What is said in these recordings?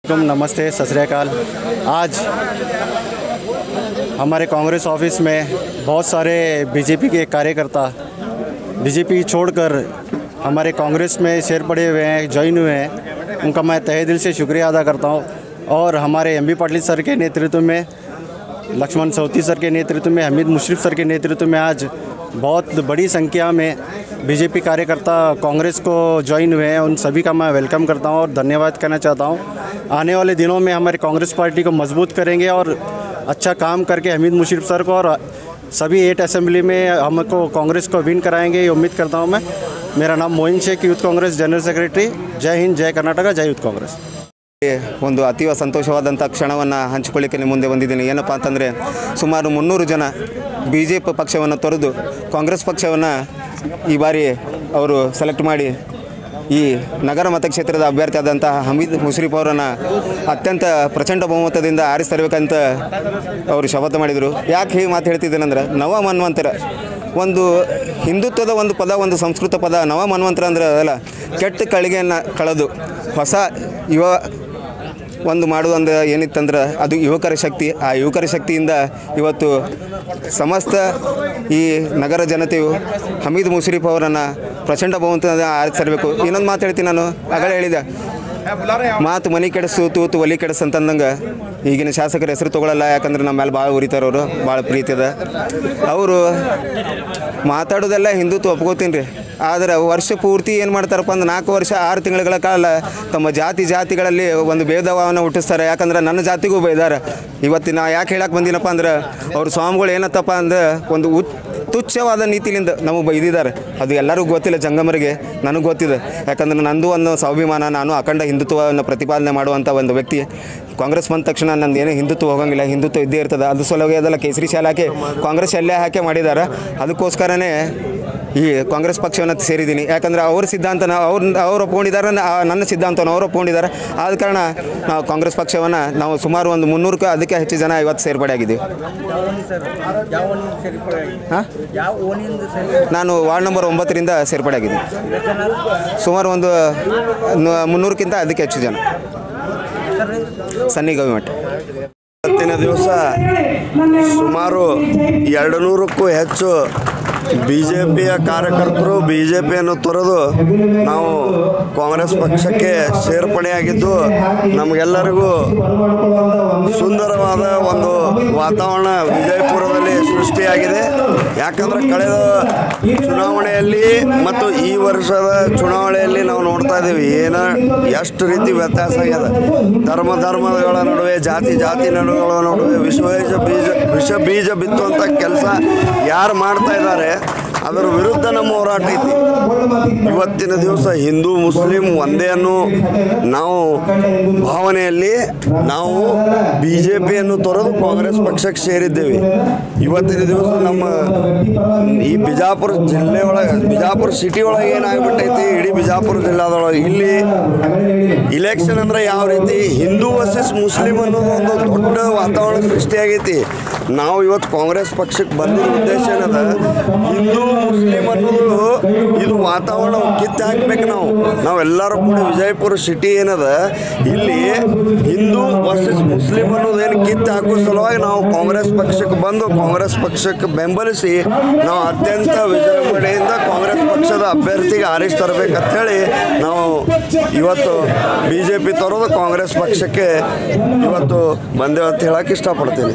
तुम नमस्ते सत श्रीकाल आज हमारे कांग्रेस ऑफिस में बहुत सारे बीजेपी के कार्यकर्ता बीजेपी छोड़कर हमारे कांग्रेस में शेर पड़े हुए हैं ज्वाइन हुए हैं उनका मैं तहे दिल से शुक्रिया अदा करता हूँ और हमारे एम बी पाटिल सर के नेतृत्व में लक्ष्मण सौती सर के नेतृत्व में हमीद मुशरफ सर के नेतृत्व में आज बहुत बड़ी संख्या में बीजेपी कार्यकर्ता कांग्रेस को ज्वाइन हुए हैं उन सभी का मैं वेलकम करता हूं और धन्यवाद करना चाहता हूं आने वाले दिनों में हमारी कांग्रेस पार्टी को मजबूत करेंगे और अच्छा काम करके हमीद मुशरफ सर को और सभी एट असेंबली में हमको कांग्रेस को विन कराएंगे ये उम्मीद करता हूँ मैं मेरा नाम Moin Shaikh youth Congress general secretary जय हिंद जय कर्नाटक जय यूथ कांग्रेस ಒಂದು ಅತೀವ ಸಂತೋಷವಾದಂಥ ಕ್ಷಣವನ್ನು ಹಂಚಿಕೊಳ್ಳಿಕ್ಕೆ ನಿಮ್ಮ ಮುಂದೆ ಬಂದಿದ್ದೀನಿ ಏನಪ್ಪ ಅಂತಂದರೆ ಸುಮಾರು ಮುನ್ನೂರು ಜನ ಬಿ ಜೆ ಪಿ ಪಕ್ಷವನ್ನು ತೊರೆದು ಕಾಂಗ್ರೆಸ್ ಪಕ್ಷವನ್ನು ಈ ಬಾರಿ ಅವರು ಸೆಲೆಕ್ಟ್ ಮಾಡಿ ಈ ನಗರ ಮತಕ್ಷೇತ್ರದ ಅಭ್ಯರ್ಥಿ ಆದಂತಹ ಹಮೀದ್ ಮುಶ್ರೀಫ್ ಅವರನ್ನು ಅತ್ಯಂತ ಪ್ರಚಂಡ ಬಹುಮತದಿಂದ ಆರಿಸ್ತರಬೇಕಂತ ಅವರು ಶಪಥ ಮಾಡಿದರು ಯಾಕೆ ಹೀಗೆ ಮಾತು ಹೇಳ್ತಿದ್ದೇನೆಂದ್ರೆ ನವ ಮನ್ವಂತರ ಒಂದು ಹಿಂದುತ್ವದ ಒಂದು ಪದ ಒಂದು ಸಂಸ್ಕೃತ ಪದ ನವ ಮನ್ವಂತರ ಅಂದ್ರೆ ಅದಲ್ಲ ಕೆಟ್ಟ ಕಳಿಗೆಯನ್ನು ಕಳೆದು ಹೊಸ ಯುವ ಒಂದು ಮಾಡುವಂದು ಏನಿತ್ತಂದ್ರೆ ಅದು ಯುವಕರ ಶಕ್ತಿ ಆ ಯುವಕರ ಶಕ್ತಿಯಿಂದ ಇವತ್ತು ಸಮಸ್ತ ಈ ನಗರ ಜನತೆಯು ಹಮೀದ್ ಮುಷರೀಫ್ ಅವರನ್ನು ಪ್ರಚಂಡ ಬಹುಮತದಿಂದ ಆರಿಸಬೇಕು ಇನ್ನೊಂದು ಮಾತು ಹೇಳ್ತೀನಿ ನಾನು ಆಗಲೇ ಹೇಳಿದೆ ಮಾತು ಮನೆ ಕೆಡಿಸು ತೂತು ಒಲಿ ಕೆಡಿಸು ಅಂತಂದಂಗೆ ಈಗಿನ ಶಾಸಕರ ಹೆಸರು ತೊಗೊಳಲ್ಲ ಯಾಕಂದ್ರೆ ನಮ್ಮ ಮೇಲೆ ಭಾಳ ಉರಿತಾರ ಅವರು ಭಾಳ ಪ್ರೀತಿ ಅದ ಅವರು ಮಾತಾಡೋದೆಲ್ಲ ಹಿಂದುತ್ವ ಒಪ್ಕೋತೀನಿ ರೀ ಆದರೆ ವರ್ಷ ಪೂರ್ತಿ ಏನು ಮಾಡ್ತಾರಪ್ಪ ಅಂದ್ರೆ ನಾಲ್ಕು ವರ್ಷ ಆರು ತಿಂಗಳ ಕಾಲ ತಮ್ಮ ಜಾತಿ ಜಾತಿಗಳಲ್ಲಿ ಒಂದು ಭೇದ ಭಾವನ ಹುಟ್ಟಿಸ್ತಾರೆ ಯಾಕಂದ್ರೆ ನನ್ನ ಜಾತಿಗೂ ಬೈದಾರೆ ಇವತ್ತು ನಾ ಯಾಕೆ ಹೇಳಕ್ಕೆ ಬಂದಿನಪ್ಪ ಅಂದ್ರೆ ಅವ್ರ ಸ್ವಾಮಿಗಳು ಏನತ್ತಪ್ಪ ಅಂದ್ರೆ ಒಂದು ಉತ್ ತುಚ್ಛವಾದ ನೀತಿಲಿಂದ ನಮಗೆ ಬೈದಿದ್ದಾರೆ ಅದು ಎಲ್ಲರಿಗೂ ಗೊತ್ತಿಲ್ಲ ಜಂಗಮರಿಗೆ ನನಗೆ ಗೊತ್ತಿದೆ ಯಾಕಂದ್ರೆ ನಂದು ಒಂದು ಸ್ವಾಭಿಮಾನ ನಾನು ಅಖಂಡ ಹಿಂದುತ್ವವನ್ನು ಪ್ರತಿಪಾದನೆ ಮಾಡುವಂಥ ಒಂದು ವ್ಯಕ್ತಿ ಕಾಂಗ್ರೆಸ್ ಬಂದ ತಕ್ಷಣ ನಂದು ಏನೂ ಹಿಂದುತ್ವ ಹೋಗಂಗಿಲ್ಲ ಹಿಂದುತ್ವ ಇದ್ದೇ ಇರ್ತದೆ ಅದು ಸಲುವಾಗಿ ಅದೆಲ್ಲ ಕೇಸರಿ ಶಾಲೆ ಹಾಕಿ ಕಾಂಗ್ರೆಸ್ ಎಲ್ಲೇ ಹಾಕಿ ಮಾಡಿದ್ದಾರೆ ಅದಕ್ಕೋಸ್ಕರನೇ ಈ ಕಾಂಗ್ರೆಸ್ ಪಕ್ಷವನ್ನು ಸೇರಿದ್ದೀನಿ ಯಾಕಂದ್ರೆ ಅವ್ರ ಸಿದ್ಧಾಂತನ ಅವ್ರು ಅವ್ರು ಒಪ್ಕೊಂಡಿದ್ದಾರೆ ನ- ನನ್ನ ಸಿದ್ಧಾಂತವನ್ನು ಅವ್ರು ಒಪ್ಕೊಂಡಿದ್ದಾರೆ ಆದ ಕಾರಣ ನಾವು ಕಾಂಗ್ರೆಸ್ ಪಕ್ಷವನ್ನು ನಾವು ಸುಮಾರು ಒಂದು ಮುನ್ನೂರಕ್ಕೂ ಅದಕ್ಕೆ ಹೆಚ್ಚು ಜನ ಇವತ್ತು ಸೇರ್ಪಡೆ ಆಗಿದ್ದೀವಿ ಯಾವ ಓಣಿಯಿಂದ ಸೇರ್ಪಡೆ ಆಗಿದೆ? ಹಾಂ ಯಾವ ಓಣಿಯಿಂದ ಸೇರ್ಪಡೆ ನಾನು ವಾರ್ಡ್ ನಂಬರ್ ಒಂಬತ್ತರಿಂದ ಸೇರ್ಪಡೆ ಆಗಿದ್ದೀನಿ ಸುಮಾರು ಒಂದು ನ- ಮುನ್ನೂರಕ್ಕಿಂತ ಅದಕ್ಕೆ ಹೆಚ್ಚು ಜನ ಸನ್ನಿ ಗವಿಮಠ ಇವತ್ತಿನ ದಿವಸ ಸುಮಾರು ಎರಡು ನೂರಕ್ಕೂ ಹೆಚ್ಚು ಬಿ ಜೆ ಪಿಯ ಕಾರ್ಯಕರ್ತರು ಬಿ ಜೆ ಪಿಯನ್ನು ತೊರೆದು ನಾವು ಕಾಂಗ್ರೆಸ್ ಪಕ್ಷಕ್ಕೆ ಸೇರ್ಪಡೆಯಾಗಿದ್ದು ನಮಗೆಲ್ಲರಿಗೂ ಸುಂದರವಾದ ಒಂದು ವಾತಾವರಣ ವಿಜಯಪುರದಲ್ಲಿ ಸೃಷ್ಟಿಯಾಗಿದೆ ಯಾಕಂದರೆ ಕಳೆದ ಚುನಾವಣೆಯಲ್ಲಿ ಮತ್ತು ಈ ವರ್ಷದ ಚುನಾವಣೆಯಲ್ಲಿ ನಾವು ನೋಡ್ತಾ ಇದ್ದೀವಿ ಏನ ಎಷ್ಟು ರೀತಿ ವ್ಯತ್ಯಾಸ ಆಗಿದೆ ಧರ್ಮ ಧರ್ಮಗಳ ನಡುವೆ ಜಾತಿ ಜಾತಿ ನಡುಗಳ ನಡುವೆ ವಿಶ್ವ ಬೀಜ ವಿಷ ಬೀಜ ಬಿತ್ತುವಂಥ ಕೆಲಸ ಯಾರು ಮಾಡ್ತಾ ಇದ್ದಾರೆ ಅದರ ವಿರುದ್ಧ ನಮ್ಮ ಹೋರಾಟ ಐತಿ ಇವತ್ತಿನ ದಿವಸ ಹಿಂದೂ ಮುಸ್ಲಿಂ ಒಂದೇ ಅನ್ನೋ ನಾವು ಭಾವನೆಯಲ್ಲಿ ನಾವು ಬಿ ಜೆ ಪಿಯನ್ನು ತೊರೆದು ಕಾಂಗ್ರೆಸ್ ಪಕ್ಷಕ್ಕೆ ಸೇರಿದ್ದೇವೆ ಇವತ್ತಿನ ದಿವಸ ನಮ್ಮ ಈ ಬಿಜಾಪುರ ಜಿಲ್ಲೆ ಒಳಗೆ ಬಿಜಾಪುರ ಸಿಟಿ ಒಳಗೆ ಏನಾಗ್ಬಿಟ್ಟೈತಿ ಇಡೀ ಬಿಜಾಪುರ ಜಿಲ್ಲಾದೊಳಗೆ ಇಲ್ಲಿ ಇಲೆಕ್ಷನ್ ಅಂದ್ರೆ ಯಾವ ರೀತಿ ಹಿಂದೂ ವರ್ಸಸ್ ಮುಸ್ಲಿಂ ಅನ್ನೋದು ಒಂದು ದೊಡ್ಡ ವಾತಾವರಣ ಸೃಷ್ಟಿಯಾಗೈತಿ ನಾವು ಇವತ್ತು ಕಾಂಗ್ರೆಸ್ ಪಕ್ಷಕ್ಕೆ ಬಂದಿರೋ ಉದ್ದೇಶ ಏನದ ಹಿಂದೂ ಮುಸ್ಲಿಂ ಅನ್ನೋದು ಇದು ವಾತಾವರಣ ಕಿತ್ತು ಹಾಕ್ಬೇಕು ನಾವು ನಾವೆಲ್ಲರೂ ಕೂಡ ವಿಜಯಪುರ ಸಿಟಿ ಏನದ ಇಲ್ಲಿ ಹಿಂದೂ ವರ್ಸಸ್ ಮುಸ್ಲಿಂ ಅನ್ನೋದು ಏನು ಕಿತ್ತು ಹಾಕೋ ಸಲುವಾಗಿ ನಾವು ಕಾಂಗ್ರೆಸ್ ಪಕ್ಷಕ್ಕೆ ಬಂದು ಕಾಂಗ್ರೆಸ್ ಪಕ್ಷಕ್ಕೆ ಬೆಂಬಲಿಸಿ ನಾವು ಅತ್ಯಂತ ವಿಜೃಂಭಣೆಯಿಂದ ಕಾಂಗ್ರೆಸ್ ಪಕ್ಷದ ಅಭ್ಯರ್ಥಿಗೆ ಆರಿಸಿ ತರಬೇಕಂತ ಹೇಳಿ ನಾವು ಇವತ್ತು ಬಿ ಜೆ ಪಿ ತರೋದು ಕಾಂಗ್ರೆಸ್ ಪಕ್ಷಕ್ಕೆ ಇವತ್ತು ಬಂದೇವು ಅಂತ ಹೇಳಕ್ಕೆ ಇಷ್ಟಪಡ್ತೀನಿ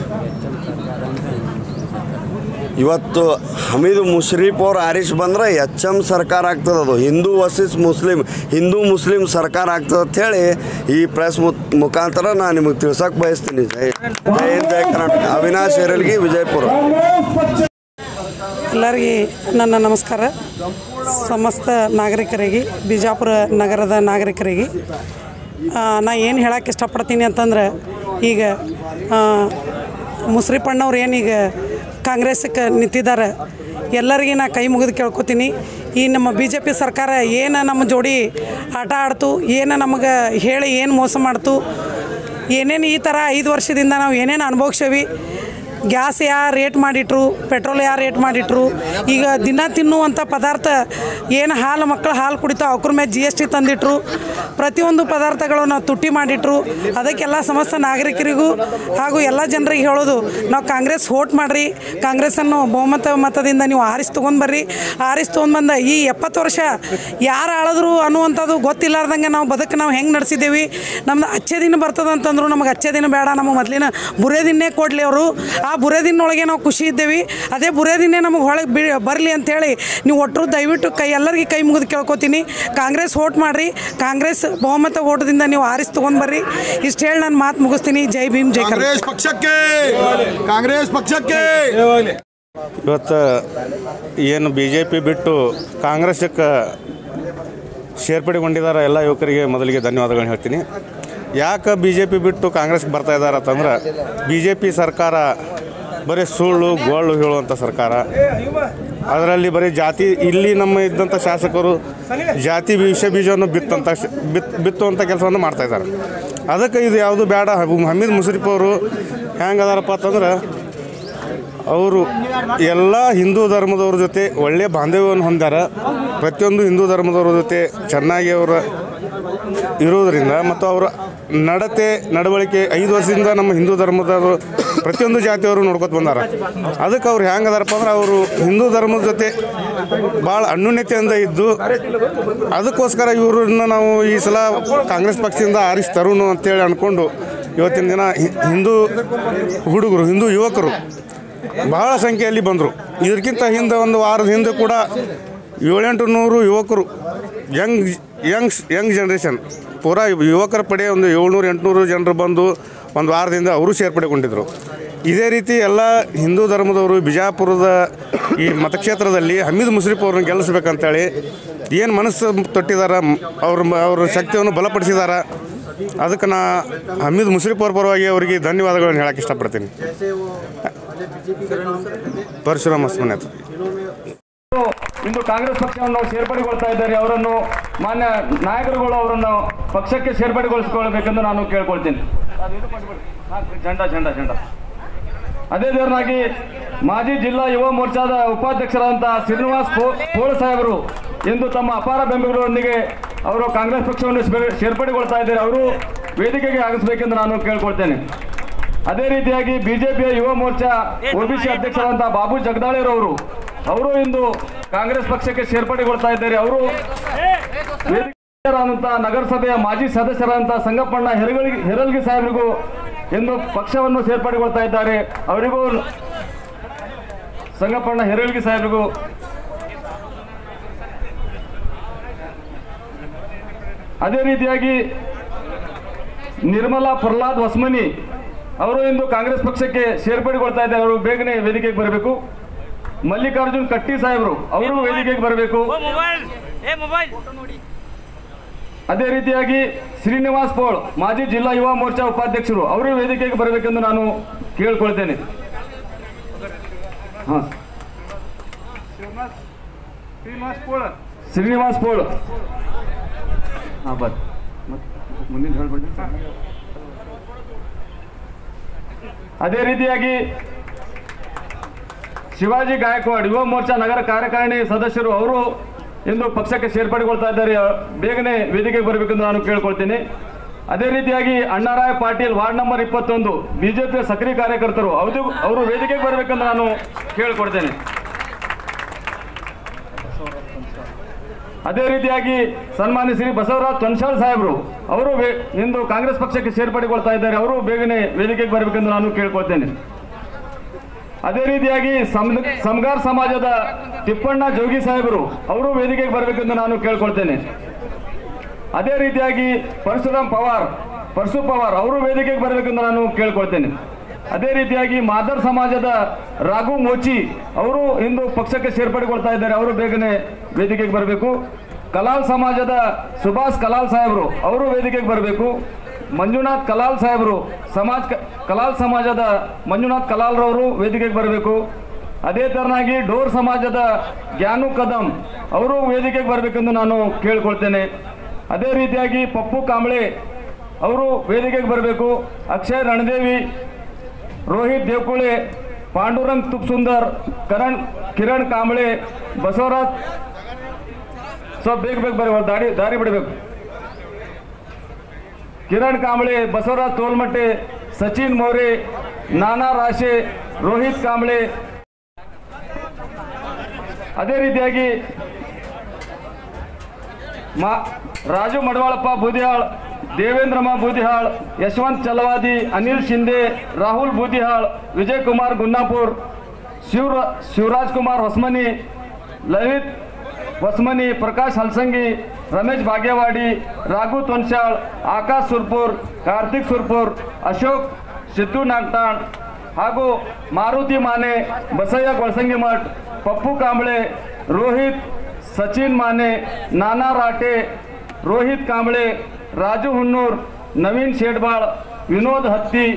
ಇವತ್ತು ಹಮೀದ್ ಮುಷ್ರೀಫ್ ಅವ್ರು ಆರಿಸ್ ಬಂದ್ರೆ ಎಚ್ ಎಮ್ ಸರ್ಕಾರ ಆಗ್ತದೆ ಅದು ಹಿಂದೂ ವರ್ಸಸ್ ಮುಸ್ಲಿಂ ಹಿಂದೂ ಮುಸ್ಲಿಂ ಸರ್ಕಾರ ಆಗ್ತದೆ ಅಂತ ಹೇಳಿ ಈ ಪ್ರೆಸ್ ಮುಖಾಂತರ ನಾನು ನಿಮಗೆ ತಿಳ್ಸಕ್ಕೆ ಬಯಸ್ತೀನಿ ಜೈ ಜೈ ಹಿಂದ್ ಜೈ ಕರ್ನಾಟಕ ಅವಿನಾಶ್ ಎರಲ್ಗಿ ವಿಜಯಪುರ ಎಲ್ಲರಿಗೆ ನನ್ನ ನಮಸ್ಕಾರ ಸಮಸ್ತ ನಾಗರಿಕರಿಗೆ ಬಿಜಾಪುರ ನಗರದ ನಾಗರಿಕರಿಗೆ ಆ, ನಾ ಏನು ಹೇಳಕ್ಕೆ ಇಷ್ಟಪಡ್ತೀನಿ ಅಂತಂದ್ರೆ ಈಗ ಆ, ಮುಸ್ರಿಪಣ್ಣವ್ರು ಏನೀಗ ಕಾಂಗ್ರೆಸ್ಗೆ ನಿಂತಿದ್ದಾರೆ ಎಲ್ಲರಿಗೆ ನಾ ಕೈ ಮುಗಿದು ಕೇಳ್ಕೊತೀನಿ ಈ ನಮ್ಮ ಬಿ ಜೆ ಪಿ ಸರ್ಕಾರ ಏನು ನಮ್ಮ ಜೋಡಿ ಆಟ ಆಡ್ತು ಏನು ನಮಗೆ ಹೇಳಿ ಏನು ಮೋಸ ಮಾಡ್ತು ಏನೇನು ಈ ಥರ ಐದು ವರ್ಷದಿಂದ ನಾವು ಏನೇನು ಅನುಭವಿಸೇವಿ ಗ್ಯಾಸ್ ಯಾ ರೇಟ್ ಮಾಡಿಟ್ರು ಪೆಟ್ರೋಲ್ ಯಾ ರೇಟ್ ಮಾಡಿಟ್ರು ಈಗ ದಿನ ತಿನ್ನುವಂಥ ಪದಾರ್ಥ ಏನು ಹಾಲು ಮಕ್ಕಳು ಹಾಲು ಕುಡಿತಾವೆ ಅವ್ರ ಮೇಲೆ ಜಿ ಎಸ್ ಟಿ ತಂದಿಟ್ರು ಪ್ರತಿಯೊಂದು ಪದಾರ್ಥಗಳನ್ನು ತುಟ್ಟಿ ಮಾಡಿಟ್ರು ಅದಕ್ಕೆಲ್ಲ ಸಮಸ್ತ ನಾಗರಿಕರಿಗೂ ಹಾಗೂ ಎಲ್ಲ ಜನರಿಗೆ ಹೇಳೋದು ನಾವು ಕಾಂಗ್ರೆಸ್ ವೋಟ್ ಮಾಡಿರಿ ಕಾಂಗ್ರೆಸ್ಸನ್ನು ಬಹುಮತ ಮತದಿಂದ ನೀವು ಆರಿಸಿ ತೊಗೊಂಡು ಬರ್ರಿ ಆರಿಸಿ ತೊಗೊಂಡ್ಬಂದ ಈ ಎಪ್ಪತ್ತು ವರ್ಷ ಯಾರು ಆಳಿದ್ರು ಅನ್ನುವಂಥದ್ದು ಗೊತ್ತಿಲ್ಲಾರ್ದಂಗೆ ನಾವು ಬದುಕು ನಾವು ಹೆಂಗೆ ನಡೆಸಿದ್ದೇವೆ ನಮ್ದು ಅಚ್ಚೆ ದಿನ ಬರ್ತದೆ ಅಂತಂದ್ರು ನಮಗೆ ಅಚ್ಚೆ ದಿನ ಬೇಡ ನಮ್ಮ ಮೊದಲಿನ ಬುರೇ ದಿನೇ ಕೊಡಲಿ ಅವರು ಆ ಬುರೇ ದಿನೊಳಗೆ ನಾವು ಖುಷಿ ಇದ್ದೇವೆ ಅದೇ ಬುರೇ ದಿನೇ ನಮಗೆ ಒಳಗೆ ಬಿ ಬರಲಿ ಅಂಥೇಳಿ ನೀವು ಒಟ್ಟರು ದಯವಿಟ್ಟು ಕೈ ಎಲ್ಲರಿಗೆ ಕೈ ಮುಗಿದು ಕೇಳ್ಕೊತೀನಿ ಕಾಂಗ್ರೆಸ್ ವೋಟ್ ಮಾಡಿರಿ ಕಾಂಗ್ರೆಸ್ ಬಹುಮತ ಓಟದಿಂದ ನೀವು ಆರಿಸಿ ತೊಗೊಂಡು ಬರ್ರಿ ಇಷ್ಟು ಹೇಳಿ ನಾನು ಮಾತು ಮುಗಿಸ್ತೀನಿ ಜೈ ಭೀಮ್ ಜೈ ಕರ್ನಾಟಕ ಕಾಂಗ್ರೆಸ್ ಪಕ್ಷಕ್ಕೆ ಕಾಂಗ್ರೆಸ್ ಪಕ್ಷಕ್ಕೆ ಇವತ್ತು ಏನು ಬಿ ಜೆ ಪಿ ಬಿಟ್ಟು ಕಾಂಗ್ರೆಸ್ಕ್ಕೆ ಸೇರ್ಪಡೆಗೊಂಡಿದ್ದಾರೆ ಎಲ್ಲ ಯುವಕರಿಗೆ ಮೊದಲಿಗೆ ಧನ್ಯವಾದಗಳನ್ನ ಹೇಳ್ತೀನಿ ಯಾಕೆ ಬಿ ಜೆ ಪಿ ಬಿಟ್ಟು ಕಾಂಗ್ರೆಸ್ಗೆ ಬರ್ತಾ ಇದ್ದಾರೆ ಅಂತಂದ್ರೆ ಬಿ ಜೆ ಪಿ ಸರ್ಕಾರ ಬರೀ ಸುಳ್ಳು ಗೋಳು ಹೇಳುವಂಥ ಸರ್ಕಾರ ಅದರಲ್ಲಿ ಬರೀ ಜಾತಿ ಇಲ್ಲಿ ನಮ್ಮ ಇದ್ದಂಥ ಶಾಸಕರು ಜಾತಿ ವಿಷ ಬೀಜವನ್ನು ಬಿತ್ತಂಥ ಶ- ಬಿತ್ ಬಿತ್ತುವಂಥ ಕೆಲಸವನ್ನು ಮಾಡ್ತಾ ಇದ್ದಾರೆ ಅದಕ್ಕೆ ಇದು ಯಾವುದು ಬೇಡ ಹಮೀದ್ ಮುಷರಿಫ್ ಅವರು ಹೆಂಗೆ ಅದಾರಪ್ಪ ಅಂತಂದ್ರೆ ಅವರು ಎಲ್ಲ ಹಿಂದೂ ಧರ್ಮದವ್ರ ಜೊತೆ ಒಳ್ಳೆಯ ಬಾಂಧವ್ಯವನ್ನು ಹೊಂದಾರ ಪ್ರತಿಯೊಂದು ಹಿಂದೂ ಧರ್ಮದವ್ರ ಜೊತೆ ಚೆನ್ನಾಗಿ ಅವರ ಇರೋದರಿಂದ ಮತ್ತು ಅವರ ನಡತೆ ನಡವಳಿಕೆ ಐದು ವರ್ಷದಿಂದ ನಮ್ಮ ಹಿಂದೂ ಧರ್ಮದವರು ಪ್ರತಿಯೊಂದು ಜಾತಿಯವರು ನೋಡ್ಕೊತ ಬಂದಾರ ಅದಕ್ಕೆ ಅವ್ರು ಹೆಂಗೆ ಅದಾರಪ್ಪ ಅಂದ್ರೆ ಅವರು ಹಿಂದೂ ಧರ್ಮದ ಜೊತೆ ಭಾಳ ಅನ್ಯೂನ್ಯತೆಯಿಂದ ಇದ್ದು ಅದಕ್ಕೋಸ್ಕರ ಇವ್ರನ್ನ ನಾವು ಈ ಸಲ ಕಾಂಗ್ರೆಸ್ ಪಕ್ಷದಿಂದ ಆರಿಸಿ ತರುಣು ಅಂತೇಳಿ ಅಂದ್ಕೊಂಡು ಇವತ್ತಿನ ದಿನ ಹಿ- ಹಿಂದೂ ಹುಡುಗರು ಹಿಂದೂ ಯುವಕರು ಬಹಳ ಸಂಖ್ಯೆಯಲ್ಲಿ ಬಂದರು ಇದಕ್ಕಿಂತ ಹಿಂದೆ ಒಂದು ವಾರದ ಹಿಂದೆ ಕೂಡ ಏಳೆಂಟು ನೂರು ಯುವಕರು ಯಂಗ್ ಯಂಗ್ಸ್ ಯಂಗ್ ಜನ್ರೇಷನ್ ಪೂರಾ ಯುವಕರ ಪಡೆ ಒಂದು ಏಳ್ನೂರು ಎಂಟುನೂರು ಜನರು ಬಂದು ಒಂದು ವಾರದಿಂದ ಅವರು ಸೇರ್ಪಡೆಗೊಂಡಿದ್ದರು ಇದೇ ರೀತಿ ಎಲ್ಲ ಹಿಂದೂ ಧರ್ಮದವರು ಬಿಜಾಪುರದ ಈ ಮತಕ್ಷೇತ್ರದಲ್ಲಿ ಹಮೀದ್ ಮುಸ್ರಿಫ್ ಅವ್ರನ್ನ ಗೆಲ್ಲಿಸ್ಬೇಕಂತೇಳಿ ಏನು ಮನಸ್ಸು ತೊಟ್ಟಿದಾರ ಅವ್ರ ಅವ್ರ ಶಕ್ತಿಯನ್ನು ಬಲಪಡಿಸಿದಾರ ಅದಕ್ಕೆ ನಾ ಹಮೀದ್ ಮುಸ್ರಿಫ್ ಅವ್ರ ಪರವಾಗಿ ಅವರಿಗೆ ಧನ್ಯವಾದಗಳನ್ನು ಹೇಳಕ್ಕೆ ಇಷ್ಟಪಡ್ತೀನಿ ಪರಶುರಾಮ್ ಹಸ್ಮನೆ ಅಂತ ಇಂದು ಕಾಂಗ್ರೆಸ್ ಪಕ್ಷವನ್ನು ಸೇರ್ಪಡೆಗೊಳ್ತಾ ಇದ್ದಾರೆ ಅವರನ್ನು ಮಾನ್ಯ ನಾಯಕರುಗಳು ಅವರನ್ನು ಪಕ್ಷಕ್ಕೆ ಸೇರ್ಪಡೆಗೊಳಿಸಿಕೊಳ್ಳಬೇಕೆಂದು ನಾನು ಕೇಳ್ಕೊಳ್ತೀನಿ ಜಂಡ ಜಂಡ ಜಂಡ ಅದೇ ದೇವರಾಗಿ ಮಾಜಿ ಜಿಲ್ಲಾ ಯುವ ಮೋರ್ಚಾದ ಉಪಾಧ್ಯಕ್ಷರಾದಂತಹ ಶ್ರೀನಿವಾಸ್ ಪೋ- ಪೋಳ ಸಾಹೇಬರು ಇಂದು ತಮ್ಮ ಅಪಾರ ಬೆಂಬಲಿಗರೊಂದಿಗೆ ಅವರು ಕಾಂಗ್ರೆಸ್ ಪಕ್ಷವನ್ನು ಸೇರ್- ಸೇರ್ಪಡೆಗೊಳ್ತಾ ಇದ್ದಾರೆ ಅವರು ವೇದಿಕೆಗೆ ಆಗಿಸಬೇಕೆಂದು ನಾನು ಕೇಳ್ಕೊಳ್ತೇನೆ ಅದೇ ರೀತಿಯಾಗಿ ಬಿಜೆಪಿಯ ಯುವ ಮೋರ್ಚಾ ಒಬಿಸಿ ಅಧ್ಯಕ್ಷರಾದಂತಹ ಬಾಬು ಜಗದಾಳಿರವರು ಅವರು ಇಂದು ಕಾಂಗ್ರೆಸ್ ಪಕ್ಷಕ್ಕೆ ಸೇರ್ಪಡೆಗೊಳ್ತಾ ಇದ್ದಾರೆ ಅವರು ವೇದಿಕೆಯಾದಂತಹ ನಗರಸಭೆಯ ಮಾಜಿ ಸದಸ್ಯರಾದಂತಹ ಸಂಗಪ್ಪಣ್ಣ ಹೆರಗಳಿ ಹೆರಲ್ಗಿ ಸಾಹೇಬರಿಗೂ ಇಂದು ಪಕ್ಷವನ್ನು ಸೇರ್ಪಡೆಗೊಳ್ತಾ ಇದ್ದಾರೆ ಅವರಿಗೂ ಸಂಗಪ್ಪಣ್ಣ ಹೆರಳ್ಗಿ ಸಾಹೇಬರಿಗೂ ಅದೇ ರೀತಿಯಾಗಿ ನಿರ್ಮಲಾ ಪ್ರಹ್ಲಾದ್ ಹೊಸ್ಮನಿ ಅವರು ಇಂದು ಕಾಂಗ್ರೆಸ್ ಪಕ್ಷಕ್ಕೆ ಸೇರ್ಪಡೆಗೊಳ್ತಾ ಇದ್ದಾರೆ ಅವರು ಬೇಗನೆ ವೇದಿಕೆಗೆ ಬರಬೇಕು ಮಲ್ಲಿಕಾರ್ಜುನ್ ಕಟ್ಟಿ ಸಾಹೇಬರು ಅವರು ವೇದಿಕೆಗೆ ಬರಬೇಕು ಅದೇ ರೀತಿಯಾಗಿ ಶ್ರೀನಿವಾಸ್ ಪೋಳ್ ಮಾಜಿ ಜಿಲ್ಲಾ ಯುವ ಮೋರ್ಚಾ ಉಪಾಧ್ಯಕ್ಷರು ಅವರು ವೇದಿಕೆಗೆ ಬರಬೇಕೆಂದು ನಾನು ಕೇಳ್ಕೊಳ್ತೇನೆ ಹಾ. ಶ್ರೀನಿವಾಸ್ ಪೋಳ್ ಹಾ ಬರ್ ಮುಂದಿನ ಹೇಳ್ಬೇಡಿ ಅದೇ ರೀತಿಯಾಗಿ ಶಿವಾಜಿ ಗಾಯಕ್ವಾಡ್ ಯುವ ಮೋರ್ಚಾ ನಗರ ಕಾರ್ಯಕಾರಿಣಿ ಸದಸ್ಯರು ಅವರು ಇಂದು ಪಕ್ಷಕ್ಕೆ ಸೇರ್ಪಡೆಗೊಳ್ತಾ ಇದ್ದಾರೆ ಬೇಗನೆ ವೇದಿಕೆಗೆ ಬರಬೇಕೆಂದು ನಾನು ಕೇಳ್ಕೊಳ್ತೀನಿ ಅದೇ ರೀತಿಯಾಗಿ ಅಣ್ಣಾರಾಯ ಪಾಟೀಲ್ ವಾರ್ಡ್ ನಂಬರ್ ಇಪ್ಪತ್ತೊಂದು ಬಿಜೆಪಿಯ ಸಕ್ರಿಯ ಕಾರ್ಯಕರ್ತರು ಅವರು ಅವರು ವೇದಿಕೆಗೆ ಬರಬೇಕೆಂದು ನಾನು ಕೇಳ್ಕೊಡ್ತೇನೆ ಅದೇ ರೀತಿಯಾಗಿ ಸನ್ಮಾನ್ಯ ಶ್ರೀ ಬಸವರಾಜ್ ತೊನ್ಶಾಳ್ ಸಾಹೇಬರು ಅವರು ವೇ- ಇಂದು ಕಾಂಗ್ರೆಸ್ ಪಕ್ಷಕ್ಕೆ ಸೇರ್ಪಡೆಗೊಳ್ತಾ ಇದ್ದಾರೆ ಅವರು ಬೇಗನೆ ವೇದಿಕೆಗೆ ಬರಬೇಕೆಂದು ನಾನು ಕೇಳ್ಕೊಳ್ತೇನೆ ಅದೇ ರೀತಿಯಾಗಿ ಸಮ್- ಸಮಗಾರ್ ಸಮಾಜದ ತಿಪ್ಪಣ್ಣ ಜೋಗಿ ಸಾಹೇಬರು ಅವರು ವೇದಿಕೆಗೆ ಬರಬೇಕೆಂದು ನಾನು ಕೇಳ್ಕೊಳ್ತೇನೆ ಅದೇ ರೀತಿಯಾಗಿ ಪರಶುರಾಮ್ ಪವಾರ್ ಪರಶು ಪವಾರ್ ಅವರು ವೇದಿಕೆಗೆ ಬರಬೇಕೆಂದು ನಾನು ಕೇಳ್ಕೊಳ್ತೇನೆ ಅದೇ ರೀತಿಯಾಗಿ ಮಾದರ್ ಸಮಾಜದ ರಾಘು ಮೋಚಿ ಅವರು ಇಂದು ಪಕ್ಷಕ್ಕೆ ಸೇರ್ಪಡೆಗೊಳ್ತಾ ಇದ್ದಾರೆ ಅವರು ಬೇಗನೆ ವೇದಿಕೆಗೆ ಬರಬೇಕು ಕಲಾಲ್ ಸಮಾಜದ ಸುಭಾಷ್ ಕಲಾಲ್ ಸಾಹೇಬರು ಅವರು ವೇದಿಕೆಗೆ ಬರಬೇಕು ಮಂಜುನಾಥ್ ಕಲಾಲ್ ಸಾಹೇಬರು ಸಮಾಜ್ ಕ- ಕಲಾಲ್ ಸಮಾಜದ ಮಂಜುನಾಥ್ ಕಲಾಲ್ರವರು ವೇದಿಕೆಗೆ ಬರಬೇಕು ಅದೇ ತರನಾಗಿ ಡೋರ್ ಸಮಾಜದ ಜ್ಞಾನು ಕದಂ ಅವರು ವೇದಿಕೆಗೆ ಬರಬೇಕೆಂದು ನಾನು ಕೇಳ್ಕೊಳ್ತೇನೆ ಅದೇ ರೀತಿಯಾಗಿ ಪಪ್ಪು ಕಾಂಬಳೆ ಅವರು ವೇದಿಕೆಗೆ ಬರಬೇಕು ಅಕ್ಷಯ್ ರಣದೇವಿ ರೋಹಿತ್ ದೇವಕುಳೆ ಪಾಂಡುರಂಗ್ ತುಪ್ಸುಂದರ್ ಕರಣ್ ಕಿರಣ್ ಕಾಂಬಳೆ ಬಸವರಾಜ್ ಸ್ವಲ್ಪ ಬೇಗ ಬೇಗ ಬರೀ ಒಂದು ದಾರಿ ದಾರಿ ಬಿಡಬೇಕು ಕಿರಣ್ ಕಾಂಬಳೆ ಬಸವರಾಜ್ ತೋಲ್ಮಟ್ಟೆ ಸಚಿನ್ ಮೌರೆ ನಾನಾ ರಾಶೆ ರೋಹಿತ್ ಕಾಂಬಳೆ ಅದೇ ರೀತಿಯಾಗಿ ಮಾ ರಾಜು ಮಡವಾಳಪ್ಪ ಬೂದಿಹಾಳ್ ದೇವೇಂದ್ರಮ್ಮ ಬೂದಿಹಾಳ್ ಯಶವಂತ್ ಚಲವಾದಿ ಅನಿಲ್ ಶಿಂದೆ ರಾಹುಲ್ ಬೂದಿಹಾಳ್ ವಿಜಯ್ ಕುಮಾರ್ ಗುನ್ನಾಪುರ್ ಶಿವರ ಶಿವರಾಜ್ ಕುಮಾರ್ ಹೊಸ್ಮನಿ ಲಲಿತ್ ಹೊಸ್ಮನಿ ಪ್ರಕಾಶ್ ಹಲ್ಸಂಗಿ ರಮೇಶ್ ಭಾಗ್ಯವಾಡಿ ರಾಘು ತೊನ್ಶಾಳ್ ಆಕಾಶ್ ಸುರ್ಪುರ್ ಕಾರ್ತಿಕ್ ಸುರ್ಪುರ್ ಅಶೋಕ್ ಸಿದ್ದು ನಾಗ್ತಾಣ್ ಹಾಗೂ ಮಾರುತಿ ಮಾನೆ ಬಸಯ್ಯ ಗೊಳಸಂಗಿ ಮಠ್ ಪಪ್ಪು ಕಾಂಬಳೆ ರೋಹಿತ್ ಸಚಿನ್ ಮಾನೆ ನಾನಾ ರಾಟೆ ರೋಹಿತ್ ಕಾಂಬಳೆ ರಾಜು ಹುನ್ನೂರ್ ನವೀನ್ ಶೇಡ್ಬಾಳ್ ವಿನೋದ್ ಹತ್ತಿ